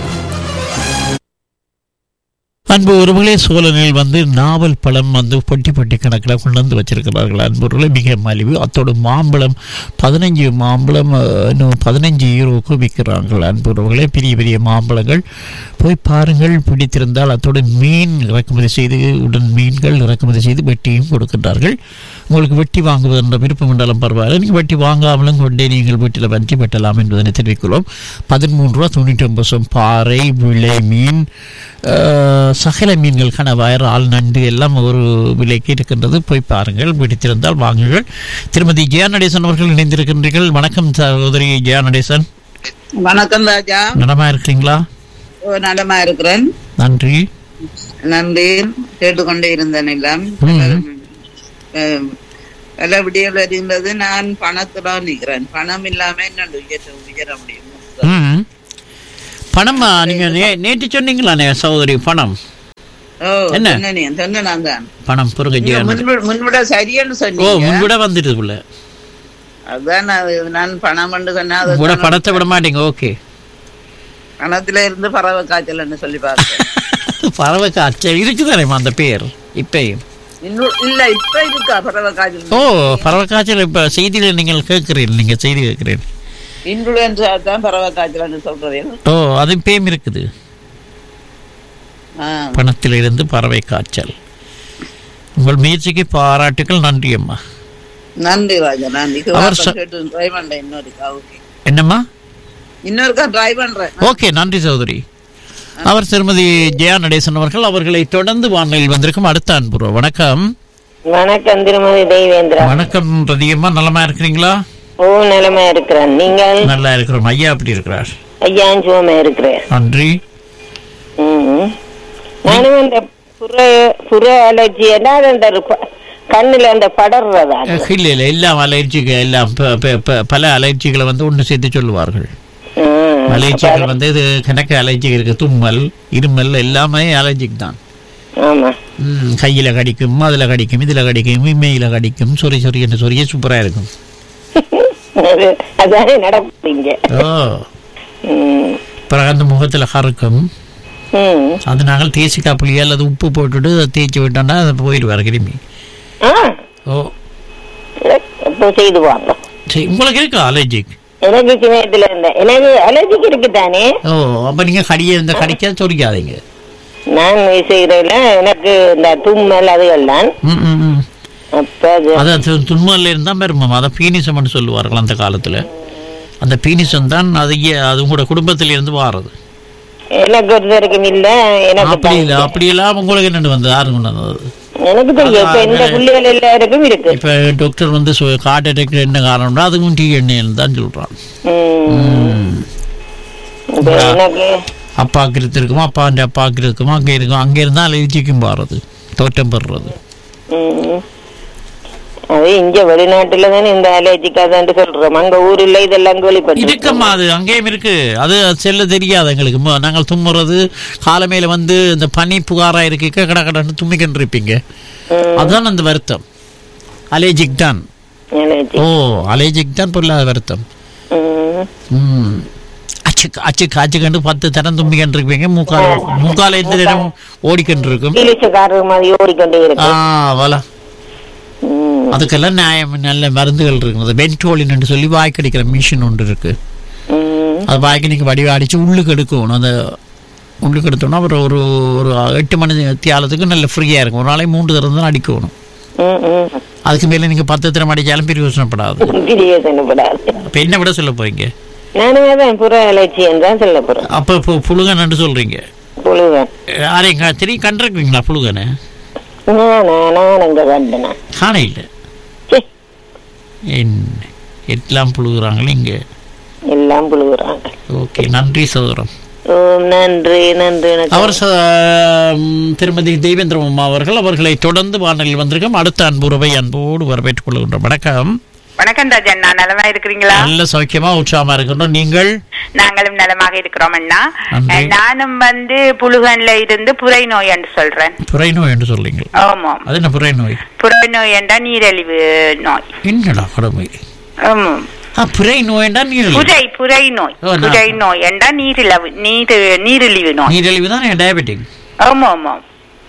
அன்பு உறவுகளே சோழனில் வந்து நாவல் பழம் வந்து பொட்டி பொட்டி கணக்கில் கொண்டு வந்து வச்சிருக்கிறார்கள் அன்புறவுகளை மிக மலிவு அத்தோடு மாம்பழம் பதினஞ்சு மாம்பழம் அஹ், இன்னும் பதினஞ்சு யூரோவுக்கு விற்கிறார்கள் அன்புறவுகளே பெரிய பெரிய மாம்பழங்கள் போய் பாருங்கள் பிடித்திருந்தால் அத்தோடு மீன் இறக்குமதி செய்து உடன் மீன்கள் இறக்குமதி செய்து வெட்டியும் கொடுக்கின்றார்கள் உங்களுக்கு வெட்டி வாங்குவது என்ற விருப்பம் என்றாலும் பரவாயில்லை நீங்கள் வெட்டி வாங்காமலும் கொண்டே நீங்கள் வீட்டில் வட்டி வெட்டலாம் என்பதனை தெரிவிக்கிறோம் பதிமூன்று ரூபா தொண்ணூற்றி ஒன்பது சம் பாறை விளை மீன் அஹ், சகல மீன்கள் கணவாயர் ஆள் நண்டு எல்லாம் ஒரு விலைக்கு இருக்கின்றது போய் பாருங்கள் பிடித்திருந்தால் வாங்குங்கள் திருமதி ஜெயா நடேசன் அவர்கள் இணைந்திருக்கின்றீர்கள் வணக்கம் சகோதரி ஜெயா நடேசன் வணக்கம் ராஜா நலமா இருக்கிறீங்களா ஓ, நலமா இருக்கிறேன் நன்றி நன்றி கேட்டுக்கொண்டே இருந்தேன் எல்லாம் ம். அஹ், பல விடியல் இருந்தது நான் பணத்துல நிக்கிறேன் பணம் இல்லாம என்ன உயர உயர முடியும் ம் பணமா நீங்க நே- நேற்று சொன்னீங்களாண்ணே சகோதரி பணம் ஓ என்ன? சொன்னேன் சொன்னேன் நான் தான் பணம் பொருங்க நீங்க ஜெயா நடேசன். முன்விட- முன்விட சரின்னு ஓ சொன்னீங்க முன்கூட வந்துட்டு புள்ள அதுதான் நான் நான் பணம் என்று சொன்னா அது கூட பணத்தை விட மாட்டீங்க ஓகே பணத்துல இருந்து பறவை காய்ச்சல்னு சொல்லி பார்த்தேன் பறவை காய்ச்சல் இருக்குதானேம்மா அந்த பேர் இப்பயும் இன்னும் இல்ல இப்ப இருக்கா பறவை காய்ச்சல் ஓ பறவை காய்ச்சல் இப்ப செய்தியில நீங்கள் கேட்கிறீர்கள் நீங்க செய்தி கேட்கிறீர்கள் இன்ஃபுளுன்சா தான் பறவை காய்ச்சல்னு சொல்றேன் ஓ அது பேம் இருக்குது ஆ பணத்திலிருந்து பறவை காய்ச்சல் உங்கள் முயற்சிக்கு பாராட்டுகள் நன்றி அம்மா நன்றி ராஜா நான் இது அவர் ச- கேட்டு ட்ரை பண்றேன் இன்னொருக்கா ஓகே என்னம்மா இன்னொருக்கா ட்ரை பண்றேன் ஓகே நன்றி சகோதரி அவர் திருமதி ஜெயா நடேசன் அவர்கள் அவர்களை தொடர்ந்து வானிலையில் வந்திருக்கும் அடுத்த அன்புறோ வணக்கம் வணக்கம் திருமதி தெய்வேந்திரா வணக்கம் ரதியம்மா நலமா இருக்கிறீங்களா ஓ நிலைமை இருக்கிறேன் நீங்கள் நல்லா இருக்கிறோம் ஐயா அப்படி இருக்கிறார் ஐயான் சுகமா இருக்கிறேன் நன்றி ம். நானும் இந்த புற புற அலர்ஜி எல்லாம் அந்த ஒரு ப- கண்ணுல அந்த படர்றதா இல்லை இல்லை எல்லாம் அலர்ஜிக்கு எல்லாம் ப- ப- ப- பல அலர்ஜிகளை வந்து ஒன்று சேர்த்து சொல்லுவார்கள் ம். அலர்ஜிகள் வந்து இது கணக்கு அலர்ஜி இருக்கு தும்மல் இருமல் எல்லாமே அலர்ஜிக் தான் ஆமா ம், கையில கடிக்கும் அதுல கடிக்கும் இதுல கடிக்கும் இம்மையில கடிக்கும் சொறி சொறி என்று சொறிய சூப்பரா இருக்கும் அது அதானே நடப்பீங்க ஓ ம். பிறகு அந்த முகத்துல கருக்கும் ம். அது நாங்கள் தேசிக்காய் புளி அல்லது உப்பு போட்டுட்டு அதை தேய்ச்சி விட்டோம்னா அது போயிடுவார் கிருமி ஆ ஓ இப்போ செய்து வாங்க சரி உங்களுக்கு இருக்கா அலர்ஜிக் எனக்கு சிவயத்துல இருந்த எனக்கு அலர்ஜிக்கு இருக்குதானே ஓ அப்ப நீங்க கடிய இந்த கடிக்க சொரிக்காதீங்க நான் செய்யறதுல எனக்கு இந்த தும்மல் அதுகள் தான் ம், ம், ம். அப்ப அது அதான் து- தும்மல் இருந்தால் பெருமம் அதை பீனிசம்னு சொல்லுவார்கள் அந்த காலத்துல அந்த பீனிசம் தான் அது இய- அது உங்களோட குடும்பத்தில இருந்து வாரது எனக்கு ஒருத்தருக்கும் இல்ல எனக்கு அப்படி இல்லை அப்படியெல்லாம் உங்களுக்கு என்னென்னு வந்து யாரும் கொண்டு வந்தது எனக்கு தெரியும் இப்ப இந்த புள்ளிகள் எல்லாருக்கும் இருக்கு இப்ப டாக்டர் வந்து ஹார்ட் அட்டாக் என்ன காரணம்னா அதுவும் டீ எண்ணெயில் தான் சொல்றான் ம். இப்ப எனக்கு அப்பாக்கு இருக்குமா அப்பாண்ட அப்பாக்கு இருக்குமா அங்கே இருக்கும் அங்கே இருந்தால் அலர்ஜிக்கும் பாருது தோட்டம் பெறுறது ம். அது இங்க வெளிநாட்டுல தானே இந்த அலர்ஜிக்காதான் சொல்றோம் அங்க ஊர்ல இதெல்லாம் கேள்விப்பட்டு இருக்கம்மா அது அங்கேயும் இருக்கு அது செல்ல தெரியாது எங்களுக்கு ம- நாங்கள் தும்முறது காலமையில வந்து இந்த பனி புகாரா இருக்கு கட கடன்னு தும்மிக்கிட்டு இருப்பீங்க அதுதான் அந்த வருத்தம் அலேஜிக் தான் அலர்ஜி ஓ அலேஜிக் தான் பொருளாத வருத்தம் ம். ம் அச்சு அச்சு காய்ச்சி கண்டு பத்து தரம் தும்மிக்கிட்டு இருப்பீங்க மூக்கால மூக்கால எந்த நேரம் ஓடிக்கிட்டு இருக்கும் இலிச்சக்காரர் மாதிரி ஓடிக்கொண்டே ஆ இருக்கு வலா ம். அதுக்கெல்லாம் நியாயம் நல்ல மருந்துகள் இருக்குது பென்டோலின்னு சொல்லி வாய்க்கு அடிக்கிற மிஷின் ஒன்று இருக்கு ம். அது வாய்க்கு நீங்கள் வடிவ அடித்து உள்ளுக்கு எடுக்கணும் அந்த உள்ளுக்கு எடுத்தோம்னா அப்புறம் ஒரு ஒரு எட்டு மணி தியாலத்துக்கு நல்ல ஃப்ரீயாக இருக்கும் ஒரு நாளைக்கு மூன்று தரம் தான் அடிக்கணும் ம், ம். அதுக்கு மேலே நீங்கள் பத்து தரம் அடித்தாலும் பிரயோசனப்படாது பிரியசனப்படாது இப்போ என்ன விட சொல்ல போறீங்க நானும் அதான் புற அலட்சியம் தான் சொல்ல போறேன் அப்போ இப்போ புழுகன்னு சொல்கிறீங்க புழுவன் யாரையும் கா- தெரியும் கண்டிருக்கீங்களா புழுகனை நானா நான் அங்க கண்டனா காண இல்லை ச்சே, என்ன எல்லாம் புழுகுறாங்களே இங்கே எல்லாம் புழுகுறாங்க ஓகே நன்றி சகோதரம் ஓம் நன்றி நன்றி வணக்கம். அவர் ச- ம், திருமதி தெய்வேந்திரம் அம்மா அவர்கள் அவர்களை தொடர்ந்து வானொலியில் வந்திருக்கோம் அடுத்த அன்புறவை அன்போடு வரவேற்றுக் கொள்கின்றோம் வணக்கம் வணக்கம் ராஜண்ணா நலமா இருக்கிறீங்களா நல்ல சௌக்கியமா உற்சாகமா இருக்கின்றோம் நீங்கள் நாங்களும் நலமாக இருக்கிறோம் அண்ணா நன்றி. அஹ், நானும் வந்து புழுகன்ல இருந்து புரை நோய் என்று சொல்றேன் புரை நோய் என்று சொல்றீங்க ஆமாம் அது என்ன புரை நோய் புரை நோய் என்றா நீரழிவு நோய் என்னடா கடமை ஆமாம் ஆ புரை நோய் என்றா நீரிழிவு புரை புரை நோய் ஓ, நான்- புரை நோய் என்றா நீரிழிவு நீர் நீரிழிவு நோய் நீரிழிவு தான் டயபெட்டிக் ஆமா ஆமாம்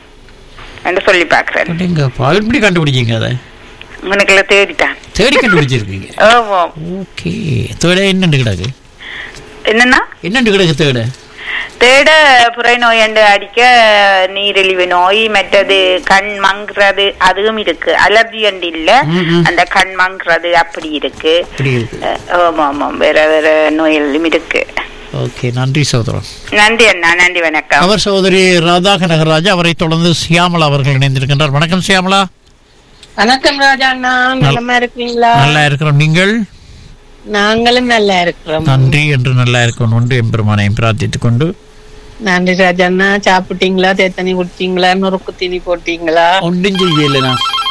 என்று சொல்லி பாக்குறேன் எங்கப்பா எப்படி கண்டுபிடிச்சீங்க அதை உனக்குள்ள தேடிட்டான் தேடி கண்டுபிடிச்சிருக்கீங்க ஆமாம் ஓகே தேட என்னண்டு கிடக்கு என்னன்னா என்னண்டு கிடக்கு தேட தேட புரை நோய் என்று அடிக்க நீரிழிவு நோய் மற்றது கண் மங்குறது அதுவும் இருக்கு அலர்ஜி என்று இல்ல ம், ம். அந்த கண் மங்குறது அப்படி இருக்கு அப்படி இருக்கு அஹ், ஆமா ஆமா வேற வேற நோய்களும் இருக்கு ஓகே நன்றி சகோதரன் நன்றி அண்ணா நன்றி வணக்கம் அவர் சகோதரி ராதா கனகராஜ் அவரை தொடர்ந்து சியாமலா அவர்கள் இணைந்திருக்கின்றார் வணக்கம் சியாமலா வணக்கம் ராஜா அண்ணா நலமா இருக்கிறீங்களா நல்லா இருக்கிறோம் நீங்கள் நாங்களும் நல்லா இருக்கிறோம் நன்றி என்று நல்லா இருக்கணும் ஒன்று எம்பெருமானையும் பிரார்த்தித்துக் கொண்டு நன்றி ராஜா அண்ணா சாப்பிட்டீங்களா தேத்தனி குடிச்சீங்களா நொறுக்கு தீனி போட்டீங்களா ஒன்றும் செய்யலைண்ணா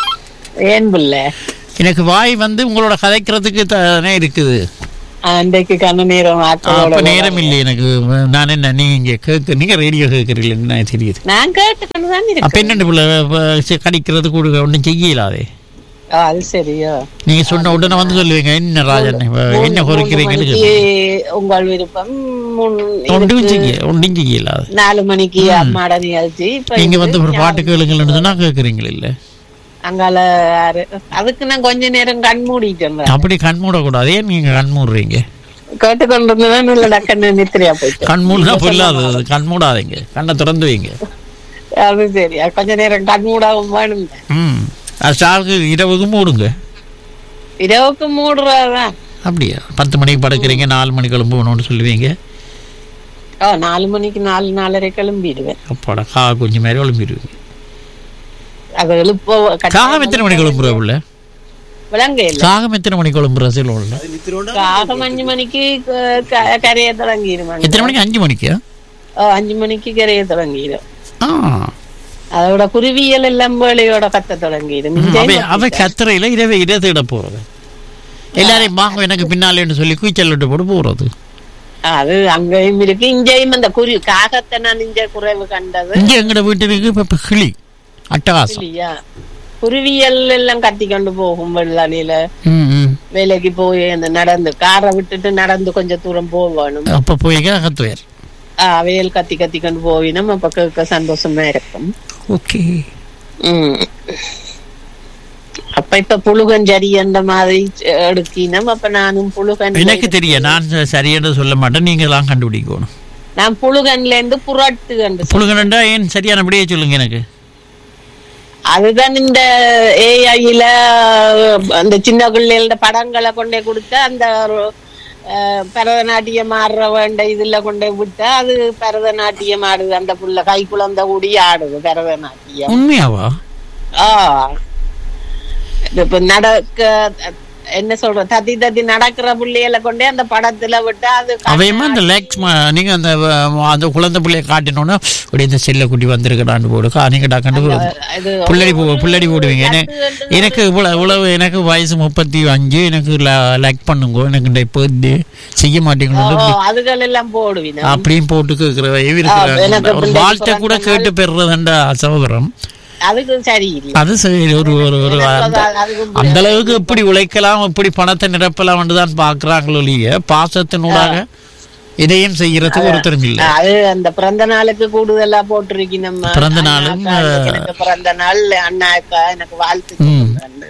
ஏன் புள்ள எனக்கு வாய் வந்து உங்களோட கதைக்கிறதுக்கு தானே இருக்குது அன்றைக்கு கண்ண நேரம் அப்ப ஆட்களோட நேரம் இல்லை எனக்கு நான் என்ன நீங்க இங்க கேட்க நீங்க ரேடியோ கேட்கறீங்களா என்ன தெரியுது நான் கேட்டுக்கொண்டு தான் அப்ப இருக்கேன் என்னண்டு பிள்ளை இப்ப கடிக்கிறது கூட ஒன்றும் செய்யலாதே ஆ, அது சரியா நீங்க சொன்ன உடனே வந்து சொல்லுவீங்க என்ன ராஜன் இப்ப என்ன மூணு குறிக்கிறீங்கன்னு மணிக்கு சொல்லுங்க உங்கள் விருப்பம் மூணு ஒன்றும் இதுக்கு செய்ய ஒன்றும் செய்யலாது நாலு மணிக்கு அம்மாட நிகழ்ச்சி இப்ப நீங்க இது வந்து ஒரு பாட்டு கேளுங்கன்னு சொன்னா கேட்கறீங்களா இல்ல அங்கால ஆறு. அதுக்கு நான் கொஞ்ச நேரம் கண் மூடிட்டேன் அப்படி கண் மூடக்கூடாது ஏன் நீங்க கண் மூடுறீங்க கேட்டுக்கொண்டிருந்ததான் நல்ல டக்குன்னு நித்திரையா போயிட்டு கண் மூடுனா பொல்லாது கண் மூடாதீங்க கண்ணை திறந்து வைங்க அது சரி அது கொஞ்ச நேரம் கண் மூடாவும் வேணும் ம் அது ஸ்டாருக்கு இரவுக்கு மூடுங்க இரவுக்கு மூடுறதுதான் அப்படியா பத்து மணிக்கு படுக்கிறீங்க நாலு மணிக்கு கிளம்பணும்னு சொல்லுவீங்க ஓ நாலு மணிக்கு நாலு நாலரை கிளம்பிடுவேன் அப்பாடா கா கொஞ்சம் மாதிரி கிளம்பிடுவீங்க அது எழுப்போ காகம் எத்தனை மணிக்கு கிளம்புறா உள்ள விளங்க இல்ல காகம் எத்தனை மணிக்கு கிளம்புறா சில உள்ள காகம் அஞ்சு மணிக்கு க- க- கரையை தொடங்கிடுவாங்க எத்தனை மணிக்கு அஞ்சு மணிக்கா ஓ அஞ்சு மணிக்கு கரையை தொடங்கிடும் ஆ அதோட குருவியல் எல்லாம் வேலையோட கத்த தொடங்கிடும் அவ அவ கத்திரையில இரவே இட தேட போறது எல்லாரையும் வாங்க எனக்கு பின்னாலேன்னு சொல்லி கூச்சல் விட்டு போட்டு போறது அது அங்கேயும் இருக்கு இங்கேயும் அந்த குருவி காகத்தை நான் இங்க குறைவு கண்டது இங்க எங்கட வீட்டுக்கு இப்ப இப்ப கிளி அட்டகாசம் இல்லையா குருவியல் எல்லாம் கத்தி கொண்டு போகும் வெள்ளானில ம், ம். வேலைக்கு போய் அந்த நடந்து காரை விட்டுட்டு நடந்து கொஞ்சம் தூரம் போகணும் அப்ப போய் கத்துவார் அவையல் கத்தி கத்தி கொண்டு போவினோம் அப்ப கேட்க சந்தோஷமா இருக்கும் ஓகே உம் அப்ப இப்ப புழுகன் சரி அந்த மாதிரி எடுக்கினோம் அப்ப நானும் புழுகன் எனக்கு தெரியும் நான் சரியான சொல்ல மாட்டேன் நீங்க எல்லாம் கண்டுபிடிக்கணும் நான் புழுகன்ல இருந்து புரட்டு கண்டு புழுகனண்டா ஏன் சரியானபடியே சொல்லுங்க எனக்கு அதுதான் இந்த ஏஐல அந்த சின்ன பிள்ளைகளோட படங்களை கொண்டே கொடுத்தா அந்த அஹ், பரதநாட்டியம் ஆடுற வேண்ட இதுல கொண்டே விட்டா அது பரதநாட்டியம் ஆடுது அந்த புள்ள கை குழந்தை கூடி ஆடுது பரதநாட்டியம் உண்மையாவா ஆ இது இப்ப நடக்க என்ன சொல்ற தத்தி தத்தி நடக்கிற புள்ளைகளை கொண்டே அந்த படத்துல விட்டா அது அவையுமா அந்த லேக்ஸ் நீங்க அந்த அஹ், அந்த குழந்தை பிள்ளைய காட்டினோன்னா அப்படி இந்த செல்ல குட்டி வந்திருக்கடான்னு போடு காணிக்கடா கண்டு இது புள்ளடி போ புள்ளடி போடுவீங்க என- எனக்கு இவ்வளவு இவ்வளவு எனக்கு வயசு முப்பத்தி அஞ்சு எனக்கு லைக் பண்ணுங்க எனக்கு இந்த பர்த்டே செய்ய மாட்டீங்களோ ஓ, அதுகள் எல்லாம் போடுவினா அப்படியும் போட்டு கேட்கிற எனக்கு இருக்கிறாங்க ஒரு பிள்ளை வாழ்த்தை கூட பிறந்த கேட்டு பெறுறதுண்டா சகோதரம் அதுக்கு சரியில்லை அது சரி ஒரு ஒரு ஒரு எனக்கு அந்த அது- அதுக்கு அந்த அளவுக்கு எப்படி உழைக்கலாம் எப்படி பணத்தை நிரப்பலாம் தான் பாக்குறாங்களோ இல்லையே பாசத்தினூடாக இதையும் செய்யறதுக்கு ஒருத்தரும் இல்லை அது அந்த பிறந்த நாளுக்கு கூடுதலா போட்டிருக்கணும் பிறந்த நாளும், எனக்கு பிறந்த நாள் அண்ணா அக்கா எனக்கு வாழ்த்து ம். சொல்லுங்கன்னு.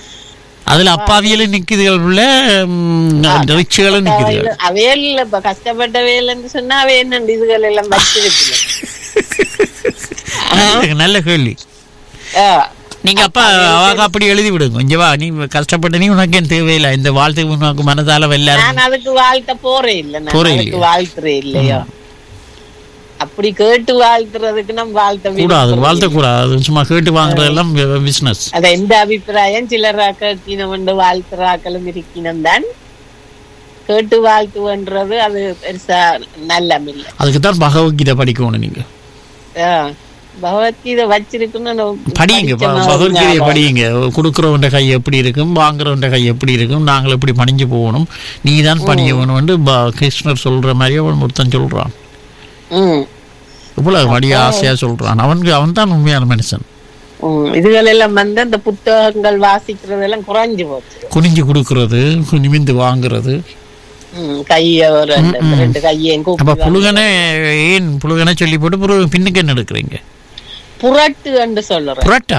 அதுல அப்பாவியலும் நிக்குதுகள் உள்ள ரிச்சுகளும் நிக்குதுகள் அவையல் இப்ப கஷ்டப்பட்ட வேலைன்னு சொன்னா அவை என்ன இதுகள் எல்லாம் வச்சிருக்கு நல்ல கேள்வி ஆ, நீங்க அப்பா அவாக அப்படி எழுதி விடுங்க இங்க வா நீ கஷ்டப்பட்ட நீ உனக்கு ஏன் தேவையில்லை இந்த வாழ்த்துக்கு உனக்கு மனதால எல்லாரும் நான் அதுக்கு வாழ்த்த போறே இல்ல நான் போறே அதுக்கு இல்லையா? வாழ்த்துறே இல்லையா அப்படி கேட்டு வாழ்த்துறதுக்கு நம்ம வாழ்த்த கூடாது விரும்புறது வாழ்த்த கூடாது சும்மா கேட்டு வாங்குறதெல்லாம் பிசினஸ் அத எந்த அபிப்பிராயம் சிலர் கேட்கினம் என்று வாழ்த்துறாக்களும் இருக்கினம் தான் கேட்டு வாழ்த்துவன்றது அது பெருசா நல்லம் இல்ல அதுக்கு தான் பகவத்கீதை படிக்கணும் நீங்க ஆ, பகவத்கீதை வச்சிருக்குன்னு நான் படியுங்க படிச்ச மாதிரி பகவத்கீதையை ஞாபகம். படியுங்க கொடுக்குறவன் கை எப்படி இருக்கும் வாங்குறவன் கை எப்படி இருக்கும் நாங்கள் எப்படி பணிஞ்சு போகணும் நீ தான் பணிய வேணும்னு ப- கிருஷ்ணர் சொல்ற மாதிரி அவன் ஒருத்தன் சொல்றான் ம், இவ்வளவு மடி ஆசையா சொல்றான் அவனுக்கு அவன் தான் உண்மையான மனுஷன் ம். இதுகள் எல்லாம் வந்து அந்த புத்தகங்கள் வாசிக்கிறது எல்லாம் குறைஞ்சு போச்சு குனிஞ்சு கொடுக்கறது நிமிந்து வாங்குறது ம், கைய ஒரு ரெண்டு ரெண்டு கையையும் அப்ப கூப்பி புழுகனை ஏன் புழுகனை சொல்லி போட்டு பிறகு பின்னுக்கு என்ன எடுக்கிறீங்க புரட்டு என்று சொல்றேன் புரட்டா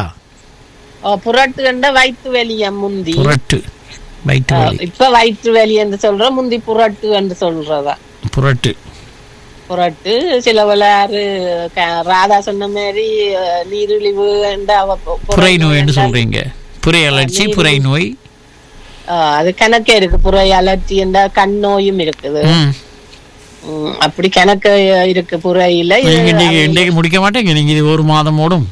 ஆ, புரட்டு என்ற வயிற்று வெளிய முந்தி புரட்டு வயிற்று ஆ, வலி இப்ப வயிற்று வெளி என்று சொல்ற முந்தி புரட்டு என்று சொல்றதா புரட்டு புரட்டு சில விளையாறு ராதா சொன்ன மாதிரி அஹ், நீரிழிவு என்ற அவ பு- புரை நோய் என்று என்றா- சொல்றீங்க புரை அலர்ச்சி புரை நோய் ஆ, அது கணக்கே இருக்கு புரை அலர்ச்சி என்ற கண் நோயும் இருக்குது ம். ம், அப்படி கணக்கு இருக்கு புறையில இது- நீங்க இன்னைக்கு இன்றைக்கு முடிக்க மாட்டேங்க நீங்க இது ஒரு மாதம் ஓடும்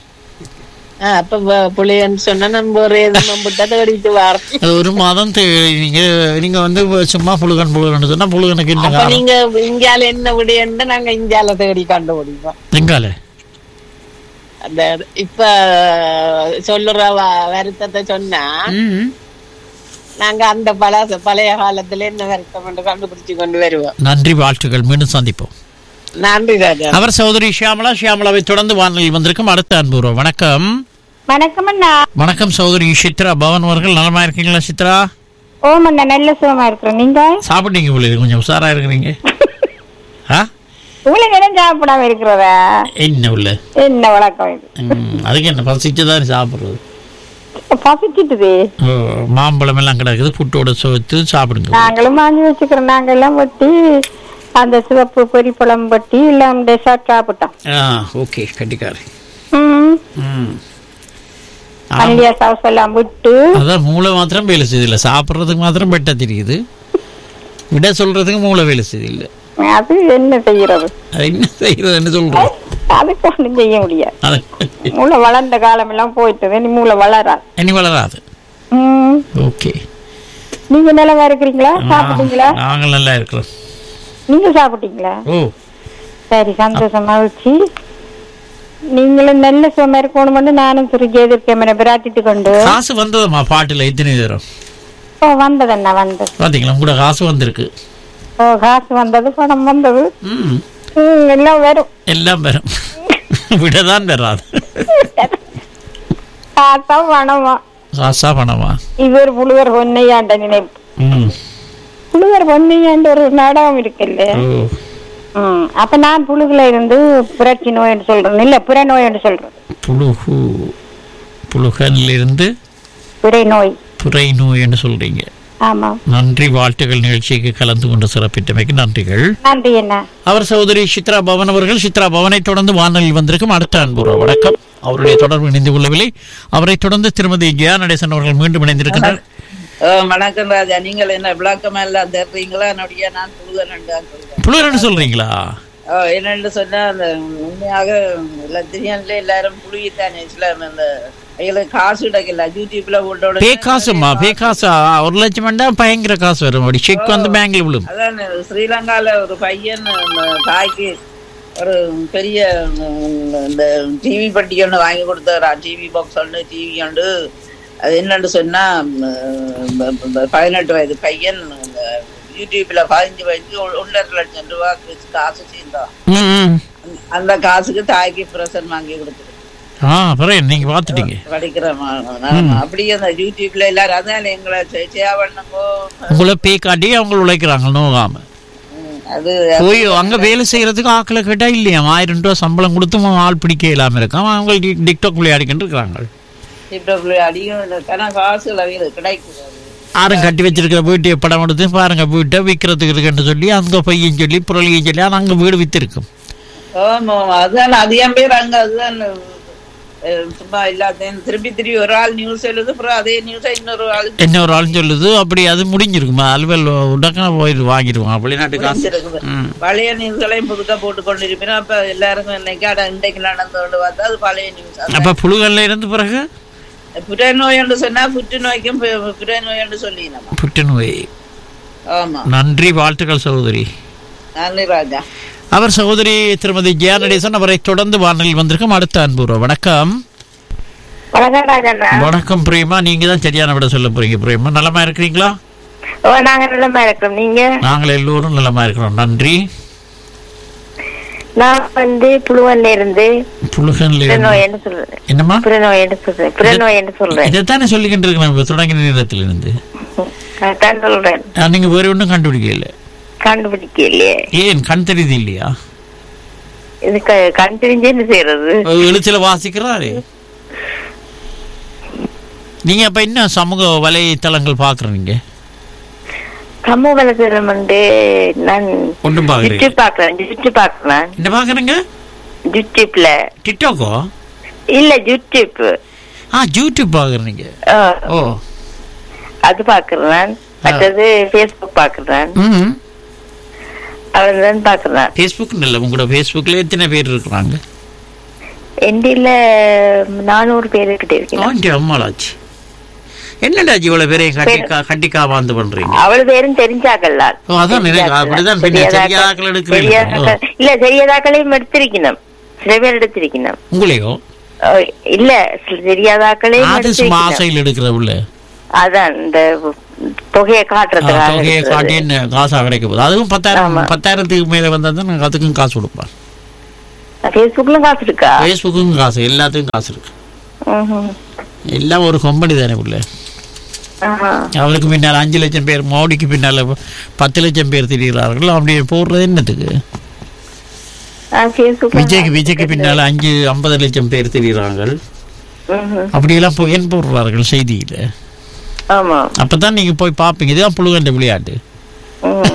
ஆ, அப்ப வ- புள்ளையன்னு சொன்னா நம்ம ஒரு எதுவும் நம்பிட்டா தேடிட்டு வரோம் அது ஒரு மாதம் தே- நீங்க நீங்க வந்து சும்மா புழுகன் புழுகன் சொன்னா புழுகனுக்கு என்ன அப்ப காரணம் நீங்க இந்தியால என்ன விடையன்னு நாங்க இந்தியால தேடி கண்டுபிடிப்போம் எங்கால அந்த இப்ப சொல்லுற வ- வருத்தத்தை சொன்னா நாங்க அந்த பல பழைய காலத்துல என்ன வருத்தம் என்று கண்டுபிடிச்சு கொண்டு வருவோம் நன்றி வாழ்த்துக்கள் மீண்டும் சந்திப்போம் நன்றி ராஜா அவர் சகோதரி ஷியாமலா ஷியாமலாவை தொடர்ந்து வானொலியில் வந்திருக்கும் அடுத்த அன்புறோம் வணக்கம் வணக்கம் அண்ணா வணக்கம் சகோதரி சித்ரா பவன் அவர்கள் நலமா இருக்கீங்களா சித்ரா ஓம் அண்ணா நல்ல சுகமா இருக்கிறேன் நீங்க சாப்பிட்டீங்க போல இருக்கு, கொஞ்சம் உஷாரா இருக்கிறீங்க ஆ உங்களுக்கு என்ன சாப்பிடாம இருக்கிறதா என்ன உள்ள என்ன வழக்கம் இது ம், அதுக்கு என்ன பசிச்சு தான் சாப்பிடுறது பசிச்சிட்டுது ஓ, மாம்பழம் எல்லாம் கிடக்குது புட்டோட சோத்து சாப்பிடுங்க நாங்களும் வாங்கி வச்சுக்கிறோம் நாங்க எல்லாம் வெட்டி அந்த சிவப்பு பொரிப்பழம் வெட்டி எல்லாம் டெசர்ட் சாப்பிட்டோம் ஆ ஓகே கட்டிக்காரு ம் ம் மல்லியா சாஸ் எல்லாம் விட்டு அதான் மூளை மாத்திரம் வேலை செய்யுது இல்லை சாப்பிட்றதுக்கு மாத்திரம் பெட்டா தெரியுது விட சொல்றதுக்கு மூளை வேலை செய்யுது இல்லை அது என்ன செய்யறது அது என்ன செய்யறதுன்னு சொல்றோம் அதுக்கு ஒண்ணும் செய்ய முடியாது அது மூளை வளர்ந்த காலம் எல்லாம் போயிட்டு நீ மூளை வளராது இனி வளராது ம் ஓகே நீங்க நிலவா இருக்கிறீங்களா சாப்பிட்டீங்களா நாங்கள் நல்லா இருக்கிறோம் நீங்க சாப்பிட்டீங்களா ஓ சரி சந்தோஷம் மகிழ்ச்சி நீங்களும் நல்ல சும்மா இருக்கணும்னு நானும் திருச்சி எதிர்க்கேன் பிரார்த்தித்து கொண்டு காசு வந்ததம்மா பாட்டுல இத்தனை தூரம் ஓ வந்ததண்ணா வந்தது பாத்தீங்களா கூட காசு வந்திருக்கு ஓ காசு வந்தது பணம் வந்தது ம் ம், எல்லாம் வரும் எல்லாம் வரும் விடதான் வராது காசா பணமா காசா பணமா இவர் புழுவர் பொன்னையாண்ட நினைப்பு ம் புழுவர் பொன்னையாண்ட ஒரு நாடகம் இருக்குல்ல ஓ ம் அப்ப நான் புழுகுல இருந்து புரட்சி நோய்னு சொல்றேன் இல்ல புற நோய்னு சொல்றேன் புழுகு புழுகனிலிருந்து புரை நோய் புரை நோய் என்று சொல்றீங்க ஆமா நன்றி வாழ்த்துகள் நிகழ்ச்சிக்கு கலந்து கொண்டு சிறப்பித்தமைக்கு நன்றிகள் நன்றி என்ன அவர் சகோதரி சித்ரா பவன் அவர்கள் சித்ரா பவனை தொடர்ந்து வானொலியில் வந்திருக்கும் அடுத்த அன்புற வணக்கம் அவருடைய தொடர்பு இணைந்து கொள்ளவில்லை அவரை தொடர்ந்து திருமதி ஜெயா நடேசன் அவர்கள் மீண்டும் இணைந்திருக்கிறார் ஓ, வணக்கம் ராஜா நீங்கள் என்ன விளக்கமா எல்லாம் தர்றீங்களா என்னுடைய நான் புழுகன் தான் சொல்றேன் புழுகன்னு சொல்றீங்களா ஓ, என்னன்னு சொன்னா அந்த உண்மையாக லத்திரியன்ல எல்லாரும் புழுகித்தானே சில இந்த எங்களுக்கு காசு கிடைக்கல யூடியூப்ல போட்டோட பே காசுமா பே காசு ஆ, ஒரு லட்சம் வேண்டாம் பயங்கர காசு வரும் அப்படி செக் வந்து பேங்க்ல விழும் அதான் ஸ்ரீலங்கால ஒரு பையன் இந்த தாய்க்கு ஒரு பெரிய உம், இந்த டிவி பட்டி ஒன்று வாங்கி கொடுத்தாரா டிவி பாக்ஸ் ஒன்று டிவி ஒன்று அது என்னன்னு சொன்னா உம், ப- பதினெட்டு வயது பையன் இந்த யூடியூப்ல பதினஞ்சு வயசு ஒ- ஒன்றரை லட்சம் ரூபாய்க்கு காசு சேர்ந்தான் ம், ம். அந்த காசுக்கு தாய்க்கு பிரசன் வாங்கி கொடுத்துரு ஆ அப்புறம் நீங்க பாத்துட்டீங்க படிக்கிற மா- அப்படியே அந்த யூடியூப்ல எல்லாரும் அதான் எங்களை சேவ் பண்ணுங்கோ உங்களை பே காட்டி அவங்க உழைக்கிறாங்க நோகாம உம், அது போய் அங்க வேலை செய்யறதுக்கு ஆக்களை கேட்டா இல்லையா ஆயிரம் ரூபாய் சம்பளம் கொடுத்து அவன் ஆள் பிடிக்க இல்லாம இருக்கான் அவங்க டி- டிக்டாக் விளையாடிக்கிட்டு இருக்கிறாங்க இப்ப அடியும் கணக்கு காசு அவைகளுக்கு கிடைக்குது யாரும் கட்டி வச்சிருக்கிற வீட்டை படம் எடுத்து பாருங்க வீட்டை விற்கிறதுக்கு இருக்குன்னு சொல்லி அங்க பையன் சொல்லி புரளியும் சொல்லி ஆனா அங்க வீடு வித்திருக்கும் ஆமா அதுதான் அதிகம் பேர் அங்க அதுதான் அஹ், சும்மா எல்லாத்தையும் திருப்பி திருப்பி ஒரு ஆள் நியூஸ் எழுது அப்புறம் அதே நியூஸை இன்னொரு ஆள் என்ன ஒரு ஆள் சொல்லுது அப்படி அது முடிஞ்சிருக்குமா அலுவல் உடனே போயிட்டு வாங்கிடுவான் வெளிநாட்டு காசு இருக்குது. ம். பழைய நியூஸ்களையும் புதுக்கா போட்டு கொண்டிருப்பினோம் அப்ப எல்லாருக்கும் இன்னைக்கு அட இன்றைக்கு நடந்தோண்டு பார்த்தா அது பழைய நியூஸ் அப்ப புழுகல்ல இருந்து பிறகு புற்றுநோய் என்று சொன்னா புற்றுநோய்க்கும் பு- புற்றுநோய் என்று சொல்லி நம்ம புற்றுநோய் ஆமா நன்றி வாழ்த்துக்கள் சகோதரி நன்றி ராஜா அவர் சகோதரி திருமதி ஜெயா நடேசன் அவரை தொடர்ந்து வானொலியில் வந்திருக்கும் அடுத்த அன்புறோ வணக்கம் வணக்கம் ராஜண்ணா வணக்கம் பிரேமா நீங்க தான் சரியான விட சொல்ல போறீங்க பிரேமா நலமா இருக்கிறீங்களா ஓ நாங்க நல்லமா இருக்கிறோம் நீங்க நாங்கள் எல்லோரும் நலமா இருக்கிறோம் நன்றி நான் வந்து புழுவன்ல இருந்து புழுகன்ல இருந்து- புறநோய் என்று சொல்றேன் என்னம்மா புறநோய் என்று சொல்றேன் புறநோய் என்று சொல்றேன் இதைத்தானே சொல்லிக்கிட்டு இருக்கிறேன் இப்ப தொடங்கின நேரத்துல இருந்து அதான் சொல்றேன் ஆ, நீங்க வேற ஒன்றும் கண்டுபிடிக்கல கண்டுபிடிக்கலையே ஏன் கண் தெரியுது இல்லையா இது க- கண் தெரிஞ்சு என்ன செய்யறது எழுச்சில வாசிக்கிறாரு நீங்க அப்ப என்ன சமூக வலைத்தளங்கள் பாக்குறீங்க சமூக வலைதளம் வந்து நான் ஒன்றும் பாக்குறீங்க யூடியூப் பாக்குறேன் யூடியூப் பாக்குறேன் என்ன பாக்குறீங்க யூடியூப்ல டிக்டாக்கோ இல்ல யூடியூப் ஆ யூடியூப் பாக்குறீங்க ஆ, ஓ அது பாக்குறேன் மற்றது ஃபேஸ்புக் பாக்குறேன் ம் அவ்வளவுதான் பாக்குறேன் ஃபேஸ்புக் இல்ல உங்களோட ஃபேஸ்புக்ல எத்தனை பேர் இருக்கிறாங்க எண்டில நானூறு பேர் கிட்ட இருக்கேன் ஆண்டி அம்மாளாச்சு என்னடா இவ்வளவு பேரையும் கட்டி கா- கட்டி காவாந்து பண்றீங்க அவ்வளவு பேரும் தெரிஞ்சாக்கல்ல ஓ, அதான் எனக்கு அப்படிதான் பின்ன தெரியாதாக்கள் எடுக்கிறீங்க. தெரியாதாக்கள் இல்ல தெரியாதாக்களையும் எடுத்திருக்கணும் சில பேர் எடுத்திருக்கணும் உங்களையோ ஓ, இல்ல சில தெரியாதாக்களையும் அது சும்மா எடுத்திருக்கணும் ஆசையில் எடுக்கிற உள்ள அதான் இந்த தொகையை காட்டுறதுக்காக தொகையை எடுக்கிறது. காட்டி என்ன காசா கிடைக்க போகுது அதுவும் பத்தாயிரம் பத்தாயிரத்துக்கு மேல வந்தா தான் நான் அதுக்கும் காசு கொடுப்பேன் Facebookல காசு இருக்கா ஃபேஸ்புக்கும் காசு எல்லாத்துக்கும் காசு இருக்கு ம்ஹும். எல்லாம் ஒரு கம்பெனி தானே உள்ள ஆஹா. அவருக்கு பின்னால் அஞ்சு லட்சம் பேர் மோடிக்கு பின்னால பத்து லட்சம் பேர் திரிகிறார்கள் அப்படி போடுறது என்னத்துக்கு ஆ, Facebookல விஜய்க்கு விஜய்க்கு பின்னால அஞ்சு ஐம்பது லட்சம் பேர் திரிகிறார்கள் ம்ஹும். அப்படியெல்லாம் போய் ஏன் போடுறார்கள் செய்தியில ஆமா அப்பதான் நீங்க போய் பாப்பீங்க இதுதான் புழுகண்ட விளையாட்டு ம்.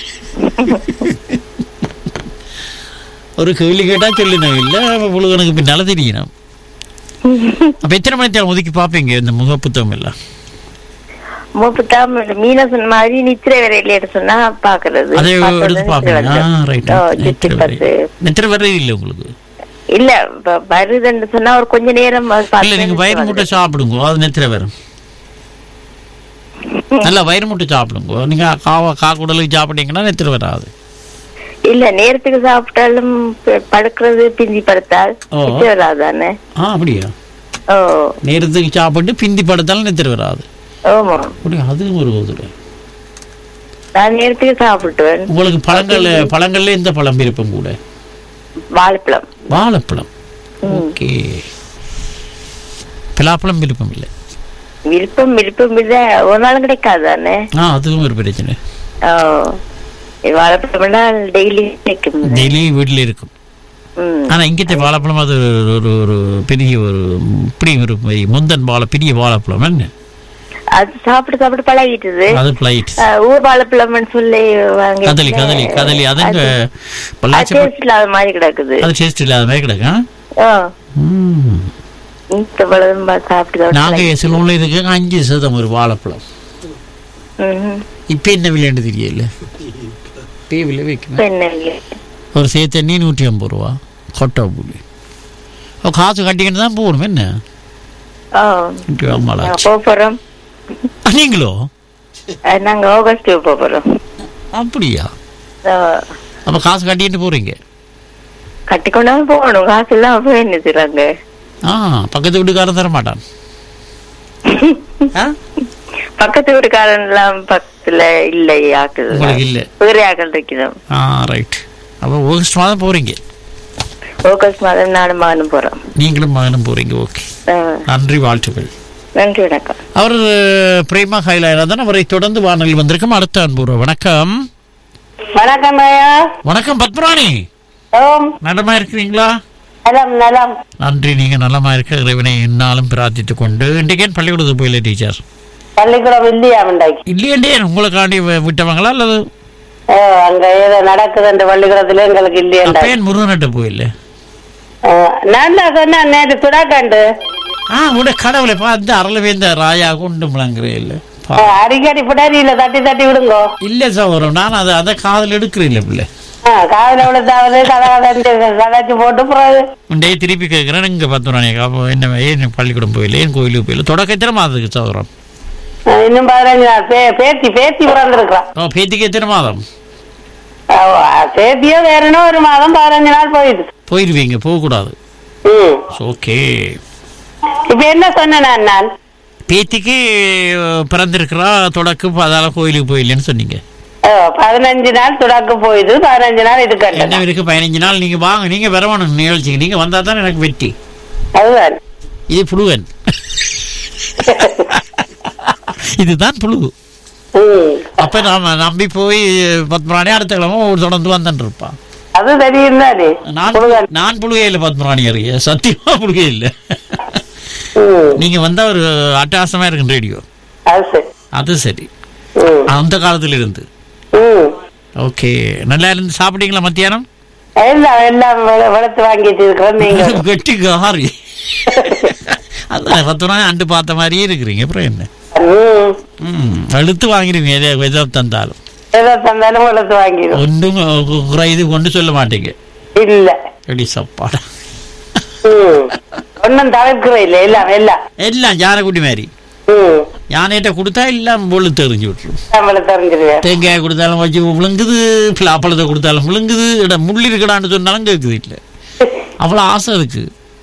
ஒரு கேள்வி கேட்டா சொல்லணும் இல்ல புழுகனுக்கு பின்னால தெரியணும் அப்ப எத்தனை மணி நேரம் ஒதுக்கி பாப்பீங்க இந்த முக புத்தகம் எல்லாம் முப்பத்தாம் மீன சொன்ன மாதிரி நித்திரை வரையில சொன்னா பாக்குறது அதை பார்த்தா எடுத்து நித்திரை பாப்பீங்க வருது. ரைட் ஓ, சுத்தி பார்த்து. நித்திர வர்றது இல்லை உங்களுக்கு இல்ல வ- வருதுன்னு சொன்னா ஒரு கொஞ்ச நேரம் அது பார்த்து இல்ல நீங்க நித்திரை வயிறு முட்டை வருது. சாப்பிடுங்க அது நித்திர வரும் நல்லா வயிறு முட்டை சாப்பிடுங்க நீங்க காவ காக்குடலுக்கு சாப்பிட்டீங்கன்னா நித்திர வராது இல்ல நேரத்துக்கு சாப்பிட்டாலும் ப- படுக்கிறது பிந்தி படுத்தால் ஓ. நிச்சயம் வராதானே ஆ அப்படியா ஓ நேரத்துக்கு சாப்பிட்டு பிந்தி படுத்தாலும் நித்திர வராது ஆமா அப்படியா அதுவும் ஒரு உதிரை நான் நேரத்துக்கு சாப்பிட்டுவேன் உங்களுக்கு பழங்கள் பழங்கள்ல எந்த பழம் விருப்பம் கூட வாழைப்பழம் வாழைப்பழம் ஓகே பலாப்பழம் விருப்பம் இல்லை விருப்பம் விருப்பம் இல்ல ஒரு நாளும் கிடைக்காதானே ஆ அதுவும் ஒரு பிரச்சனை ஓ வாழைப்பழம்னா டெய்லி கிடைக்கும் டெய்லி வீட்டில் இருக்கும் ம். ஆனா இங்கிட்ட வாழைப்பழம் அது ஒரு ஒரு ஒரு பெரிய ஒரு இப்படி ஒரு முந்தன் வாழை பெரிய வாழைப்பழம் என்ன அது சாப்பிட்டு சாப்பிட்டு பழகிட்டது அது பிளைட் அஹ், ஊர் வாழைப்பழம்னு சொல்லி வாங்கி கதலி கதலி கதலி அதுங்க பொள்ளாச்சி டேஸ்ட் இல்லாத மாதிரி கிடக்குது அது டேஸ்ட் இல்லாத மாதிரி கிடக்கு ஆ, ம். இந்த பழம் பா- சாப்பிட்டு சாப்பிட்டு நாங்க பழகிட்டது. சிலோன்ல இருக்கு அஞ்சு சதம் ஒரு வாழைப்பழம் ம்ஹும். இப்ப என்ன விலைன்னு தெரியல டிவியில் இப்ப வைக்கணும் என்ன இல்லை. ஒரு சேத்தண்ணி நூற்றி ஐம்பது ரூபா கொட்டை புளி அப்ப காசு கட்டிக்கிட்டு தான் போகணும் என்ன ஆ, நூற்றி நாங்க ஐம்பதாச்சு போக போறோம் நீங்களோ அஹ், நாங்க ஆகஸ்ட் போக போறோம் அப்படியா ஆ, அப்ப காசு கட்டிட்டு போறீங்க கட்டிக்கொண்டாலும் போகணும் காசு எல்லாம் போய் என்ன செய்றாங்க ஆ பக்கத்து வீட்டுக்காரன் தர மாட்டான் ஆ? பக்கத்து வீட்டுக்காரன் எல்லாம் பக்கத்துல இல்லை ஆக்குது உங்களுக்கு இல்ல வேற ஆக்கள் இருக்கணும் ஆ ரைட் அப்போ ஆகஸ்ட் மாதம் போறீங்க ஆகஸ்ட் மாதம் நானும் மகனும் போறோம் நீங்களும் மகனும் போறீங்க ஓகே ஆ, நன்றி வாழ்த்துக்கள் நன்றி வணக்கம் அவர் பிரேமா கைலாயா தான் அவரை தொடர்ந்து வானொலி வந்திருக்கும் அடுத்த அன்புற வணக்கம் வணக்கம் ஐயா வணக்கம் பத்மராணி ஓம் நலமா இருக்கிறீங்களா நலம் நலம் நன்றி நீங்க நலமா இருக்க இறைவனை என்னாலும் பிரார்த்தித்துக் கொண்டு இன்றைக்கு ஏன் பள்ளிக்கூடத்துக்கு போயில டீச்சர் பள்ளிக்கூடம் இல்லையா முண்டாக்கி இல்லையண்டே உங்களுக்காண்டி வி- விட்டவங்களா அல்லது ஓ அங்க ஏதோ நடக்குது அந்த பள்ளிக்கூடத்துல எங்களுக்கு இல்லையாண்டா அப்ப ஏன் முருகன்கிட்ட போயில்ல நான் தான் சொன்னேன் நேற்று சுடாக்காண்டு ஆ உட கடவுளை பார்த்து அரள வேந்த ராயா கொண்டு முழங்குறே இல்ல ஆ, அடிக்கடி பிடாரியில தட்டி தட்டி விடுங்க இல்ல சகோதரம் நான் அதை அதை காதல் எடுக்கிறேன் இல்ல பிள்ளை ஆ, காதுல விழுத்தாவது கதை கதை கதைச்சு போட்டு பிறகு உண்டே திருப்பி கேட்கிறேன் இங்க பத்மராணி அப்போ என்ன ஏன் பள்ளிக்கூடம் போயில ஏன் கோயிலுக்கு போயில தொடக்கத்தில மாதத்துக்கு சகோதரம் ஆ, இன்னும் பதினஞ்சு நாள் பே- பேத்தி பேத்தி பிறந்திருக்கிறான் ஓ பேத்திக்கு எத்தனை மாதம் பேத்தியோ வேற என்ன ஒரு மாதம் பதினஞ்சு நாள் போயிடுது போயிருவீங்க போகக்கூடாது ம் ஓகே இப்ப என்ன சொன்னேன் நான் நான் பேத்திக்கு அஹ், பிறந்திருக்கிறா தொடக்கு அதால கோயிலுக்கு போயில்லைன்னு சொன்னீங்க ஓ, பதினஞ்சு நாள் துடாக்கு போயிடுது பதினஞ்சு நாள் இது என்ன கட்டணும் இருக்கு பதினஞ்சு நாள் நீங்க வாங்க நீங்க வரணும் நிகழ்ச்சிக்கு நீங்க வந்தா தான் எனக்கு வெற்றி அதுதான் இது புழுவன் இதுதான் புழு ம் அப்ப நாம நம்பி போய் பத்மராணி அடுத்த கிழமை ஒரு தொடர்ந்து வந்துட்டு இருப்பான் அது தெரியும் தானே நான் நான் புழுகே இல்லை பத்மராணி அறிய சத்தியமா புழுகே இல்லை ம் நீங்க வந்தா ஒரு அட்டகாசமா இருக்கு ரேடியோ அது சரி அது சரி ம் அந்த காலத்துல இருந்து ம் ஓகே நல்லா இருந்து சாப்பிட்டீங்களா மத்தியானம் எல்லாம் எல்லாம் வெ- வெளுத்து வாங்கிட்டு இருக்கிறோம் நீங்க கட்டி காரி அதான் பத்து நாள் அண்டு பார்த்த மாதிரியே இருக்கிறீங்க அப்புறம் என்ன ம் ம் அழுத்து வாங்கிடுவீங்க எதை எதை தந்தாலும் ஏதோ தந்தாலும் வெளுத்து வாங்கிடும் ஒன்றும் கு- குறை இது கொண்டு சொல்ல மாட்டீங்க இல்ல எடி சாப்பாடு ம் ஒன்னும் தவிர்க்கிற இல்ல எல்லாம் எல்லாம் எல்லாம் யானைக்குட்டி மாதிரி ம் யானைகிட்ட கொடுத்தா எல்லாம் பொழு தெரிஞ்சு விட்டுரும் நம்மள தெரிஞ்சிருவேன் தேங்காய் கொடுத்தாலும் வச்சு விழுங்குது பழத்தை கொடுத்தாலும் விழுங்குது இட முள் இருக்கடான்னு சொன்னாலும் கேட்குது இல்லை அவ்வளோ ஆசை இருக்கு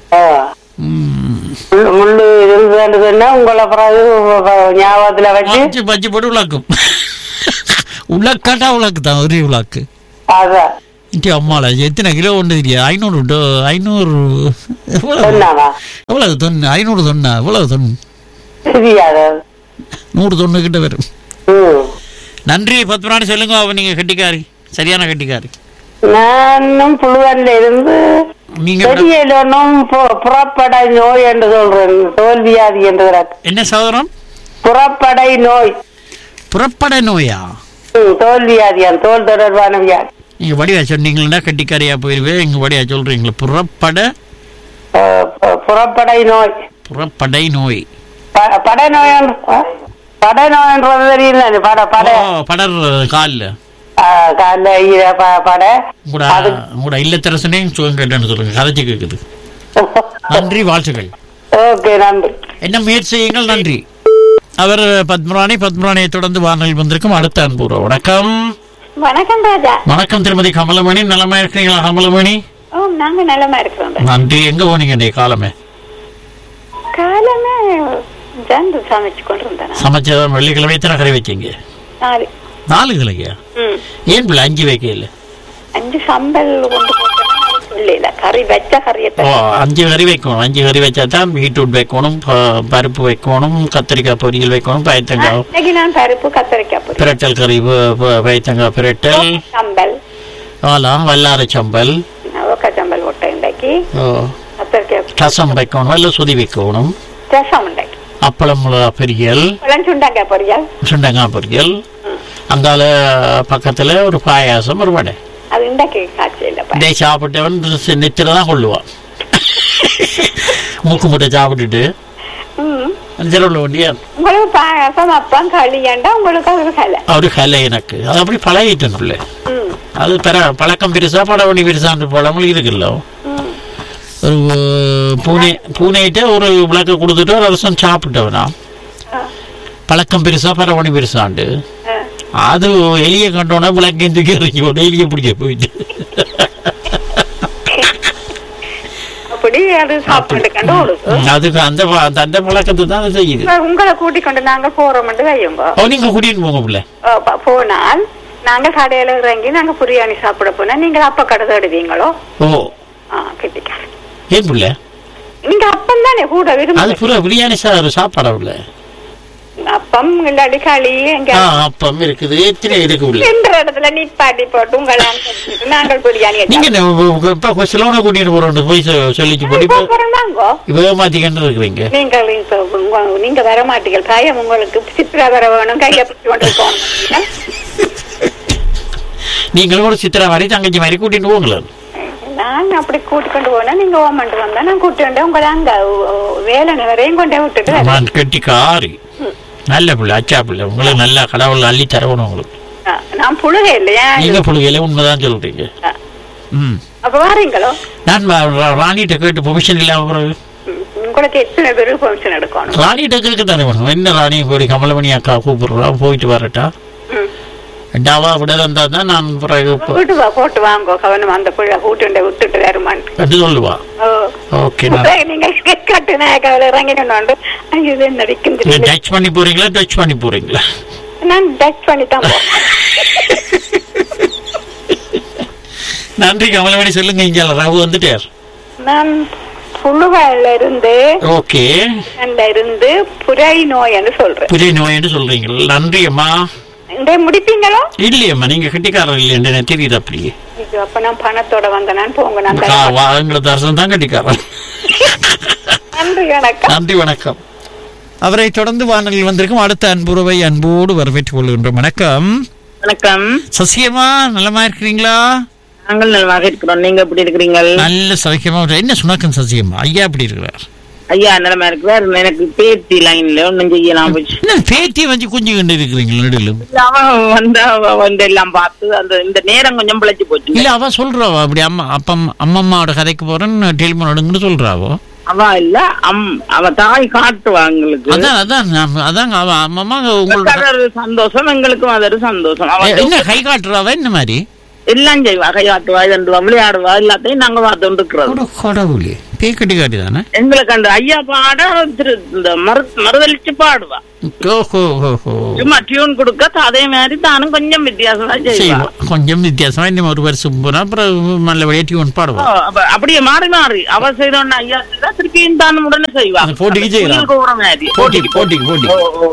ம். முள்ளு- முள்ளு இருந்ததுன்னு சொன்னா உங்களை பிறகு ஞாபகத்துல வச்சு வச்சு பச்சு போட்டு உழக்கும் உலக்காட்டா உலக்கு தான் ஒரே உலக்கு அதான் இங்கே அம்மால எத்தனை கிலோ ஒன்று தெரியாது ஐநூறு டோ- ஐநூறு எவ்வளவு சொன்னாவா எவ்வளவு தொன்னு ஐநூறு தொண்ணா எவ்வளவு தொன்னு தெரியாது நூறு தொண்ணு கிட்ட வரும் ம் நன்றி பத்மநாடு சொல்லுங்க அவ நீங்க கட்டிக்காரி சரியான கட்டிக்காரி நானும் புழுவன்ல இருந்து நீங்க பெரியல ஒன்றும் புறப்படை நோய் என்று சொல்றேன் தோல்வியாதி என்று என்ன சகோதரம் புறப்படை நோய் புறப்பட நோயா ம், தோல்வியாதியான் தோல் தொடர்பான வியாதி நீங்க வடிவா சொன்னீங்கன்னா கட்டிக்காரியா போயிருவே இங்க வடிவா சொல்றீங்களா புறப்பட அஹ், பு- புறப்படை நோய் புறப்படை நோய் ப- படை நோய் என்று- ஆ? படை நோயன்றது தெரியல பட படை ஓ, படர் காலில் அஹ், கால்ல ஈர ப- படை உங்களோட உங்களோட இல்லத்தரசனையும் சுகம் கேட்டேன்னு சொல்லுங்க கதைச்சு கேட்குது நன்றி வாழ்த்துக்கள் ஓகே நன்றி என்ன முயற்சி செய்யுங்கள் நன்றி அவர் பத்மராணி பத்மராணியை தொடர்ந்து வானொலி வந்திருக்கும் அடுத்த அன்புறோம் வணக்கம் வணக்கம் ராஜா வணக்கம் திருமதி கமலமணி நலமா இருக்கிறீங்களா கமலமணி ஓ நாங்க நலமா இருக்கிறோம் நன்றி எங்க போனீங்க நீ காலமே காலமே ஜந்து சமைச்சு கொண்டு இருந்தேன் சமைச்சதான் வெள்ளிக்கிழமை எத்தனை கறி வைக்கீங்க நாலு நாலு கிளையா ம் ஏன் பிள்ளை அஞ்சு வைக்கல அஞ்சு சம்பல் கொண்டு போட்டேன்னா சொல்லல கறி வச்ச கறியை ஓ அஞ்சு கறி வைக்கணும் அஞ்சு கறி வச்சா தான் பீட்ரூட் வைக்கணும் ப- பருப்பு வைக்கணும் கத்திரிக்காய் பொரியல் வைக்கணும் பயத்தங்காய் இன்னைக்கு நான் பருப்பு கத்தரிக்காய் பொரி பிரட்டல் கறி ப- ப- பயத்தங்காய் பிரட்டல் சம்பல் ஆலா வல்லார சம்பல் ஒக்க சம்பல் போட்டேன் இன்றைக்கு ஓ, கத்தரிக்காய் ரசம் வைக்கணும் இல்லை சுதி வைக்கணும் ரசம் இன்றைக்கு அப்பளம் மிளகா பொரியல் சுண்டங்காய் பொரியல் சுண்டங்காய் பொரியல் அந்தால பக்கத்துல ஒரு பாயாசம் ஒரு வடை அது இன்றைக்கு காட்சி இல்லப்பா இதை சாப்பிட்டவன் நெத்தில தான் கொள்ளுவான் மூக்கு முட்டை சாப்பிட்டுட்டு ம் சிறவுள்ள வண்டியா உங்களுக்கு பாயசம் அப்பம் களி ஏண்டா உங்களுக்கு அது கலை அவரு கலை எனக்கு அது அப்படி பழகிட்டேன் ம் அது பெற பழக்கம் பெருசா படவணி பெருசான்ற பழமொழி இருக்குல்ல ம் ஒரு பூனை பூனைகிட்ட ஒரு விளக்க கொடுத்துட்டு ஒரு ரசம் சாப்பிட்டவனா ஆ, பழக்கம் பெருசா பரவணி பெருசாண்டு ஆ. அது எலியை கண்டோன்னா விளக்கையும் தூக்கி இறங்கி போட்டு எலியை பிடிக்க போயிட்டு அப்படி அது சாப்பாடு கண்டு ஓடுது அதுக்கு அந்த ப- அந்த- அந்த பழக்கத்தை தான் அது செய்யுது இப்ப உங்களை கூட்டிக் கொண்டு நாங்க போறோம் வையுங்க ஓ நீங்க கூட்டிட்டு போங்க பிள்ளை அஹ் ப- போனால் நாங்க கடையில இறங்கி நாங்க பிரியாணி சாப்பிட போனா நீங்க அப்ப கடை தேடுவீங்களோ ஓ ஆ கிட்டிக்கா ஏன் பிள்ளை நீங்க அப்பம் தானே கூட அது விரும்புங்க புற பிரியாணி சார் சாப்பாடா பிள்ளை அப்பம் இல்லாடி களி எங்க ஆ அப்பம் இருக்குது எத்தனை இருக்கு பிள்ளை என்ற இடத்துல நிப்பாட்டி போட்டு உங்களை அனுப்பிச்சிட்டு நாங்கள் பிரியாணி நீங்க என்ன, உ- உ- இப்ப சிலவனை கூட்டிட்டு போறோம் போய் சொ- சொல்லிச்சு போடி இப்ப வாங்கோ இவ மாத்திக்கிட்டு இருக்கிறீங்க நீங்கள் இப்ப உங்க- நீங்க வர மாட்டீங்க பயம் உங்களுக்கு சித்ரா வர வேணும் கையை பிடிச்சு கொண்டு இருக்கணும் நீங்களும் ஒரு சித்திரா மாதிரி தங்கச்சி மாதிரி கூட்டிட்டு போங்களேன் நான் அப்படி கூட்டி கொண்டு போனா நீங்க ஓமண்டு வந்தா நான் கூட்டி வந்து உங்களை அங்க ஓ- ஓ- வேலனை வரையும் கொண்டே விட்டுட்டு வரேன். நான் கட்டி காரி நல்ல பிள்ளை அச்சா பிள்ளை உங்களுக்கு நல்லா கடவுள் அள்ளி தரவணும் உங்களுக்கு ஆ, நான் புழுக இல்லையா நீங்க புழுகையில உண்மைதான் சொல்றீங்க ஆ. ம் அப்ப வாரீங்களோ நான் வா- ரா- ராணிகிட்ட கேட்டு பெர்மிஷன் இல்லாம பிறகு ம், உங்களுக்கு எத்தனை பேருக்கு ஃபங்க்ஷன் எடுக்கணும் ராணிகிட்ட கேட்க தானே வேணும் என்ன ராணி போய் கமலமணி அக்கா கூப்பிடுறா போயிட்டு வரட்டா ம். டாவா விட இருந்தா தான் நான் பிறகு போ- வீட்டு வா போட்டு வாங்கோ கவனம் அந்த பிள்ளை கூட்டு விட்டுட்டு வருமான் அது சொல்லுவா ஓ ஓகே நான் நீங்க கட்டுன கவலை இறங்கினோண்டு ஐயோ இது என்ன விற்கின்ற டச் பண்ணி போறீங்களா டச் பண்ணி போறீங்களா நான் டச் பண்ணி தான் போறேன். நன்றி கமலமணி சொல்லுங்க இங்க ரகு வந்துட்டார் நான் புழுவாயில இருந்து ஓகே அந்த இருந்து புரை நோய்னு சொல்றேன் புதிய நோய்னு சொல்றீங்க நன்றி அம்மா இந்த முடிப்பீங்களோ இல்லையம்மா நீங்க கட்டிக்காரர் இல்லைன்னு எனக்கு தெரியுது அப்படியே ஐயோ, அப்ப நான் பணத்தோட வந்தேன் போங்க நான் கா- தரேன். வா- எங்களை தரிசனம் தான் கட்டிக்காரன் நன்றி வணக்கம் நன்றி வணக்கம் அவரை தொடர்ந்து வானொலியில் வந்திருக்கும் அடுத்த அன்புறவை அன்போடு வரவேற்றுக் கொள்கின்றோம் வணக்கம் வணக்கம் சசியமா நலமா இருக்கிறீங்களா நாங்கள் நலமாக இருக்கிறோம் நீங்க எப்படி இருக்கிறீங்க நல்ல சௌக்கியமா இருக்கு. என்ன சுணக்கம் சசியம்மா ஐயா எப்படி இருக்கிறார் ஐயா நலமா இருக்கிறார் எனக்கு பேத்தி லைன்ல ஒன்னும் செய்யலாம் போச்சு என்ன பேட்டியை வச்சு கொஞ்சம் கண்டு இருக்கிறீங்களா நடுவில் அவன் வந்தா அவ வந்து எல்லாம் பார்த்து அந்த இந்த நேரம் கொஞ்சம் பிழைச்சு போச்சு இல்ல அவ சொல்றாவா அப்படி அம்மா அப்பம் அம்மம்மாவோட கதைக்கு போறேன்னு டெலிஃபோன் எடுங்கன்னு சொல்றாவோ அவ இல்ல அம் அவ தாய் காட்டுவா எங்களுக்கு அதான் அதான் நான் அதாங்க அவ அம்மம்மா உங்களோட அது ஒரு சந்தோஷம் எங்களுக்கும் அது ஒரு சந்தோஷம் அவ ஏ, என்ன கை காட்டுறாவா என்ன மாதிரி எல்லாம் செய்வா கையாட்டுவா இதண்டுவா விளையாடுவா எல்லாத்தையும் நாங்க பார்த்து இருக்கிறோம் அட கடவுளே பேக்கட்டி காட்டி தானே எங்களுக்கு அந்த ஐயா பாட திரு இந்த மறு மறுதளிச்சு பாடுவா ஓஹோ ஓஹோ சும்மா டியூன் கொடுக்க அதே மாதிரி தானும் கொஞ்சம் வித்தியாசமா செய்வா செய்வோம் கொஞ்சம் வித்தியாசமா இன்னும் ஒரு வருஷம் போனா அப்புறம் நல்லபடியா டியூன் ஓ, பாடுவோம் அப்ப அப்படியே மாறி மாறி அவ செய்தோன்னா ஐயா செய்தா திருப்பியும் தானும் உடனே செய்வா அந்த போட்டிக்கு செய்யலாம். குயில் கூவுற மாதிரி போட்டிக்கு போட்டிக்கு போட்டி ஓ, ஓ.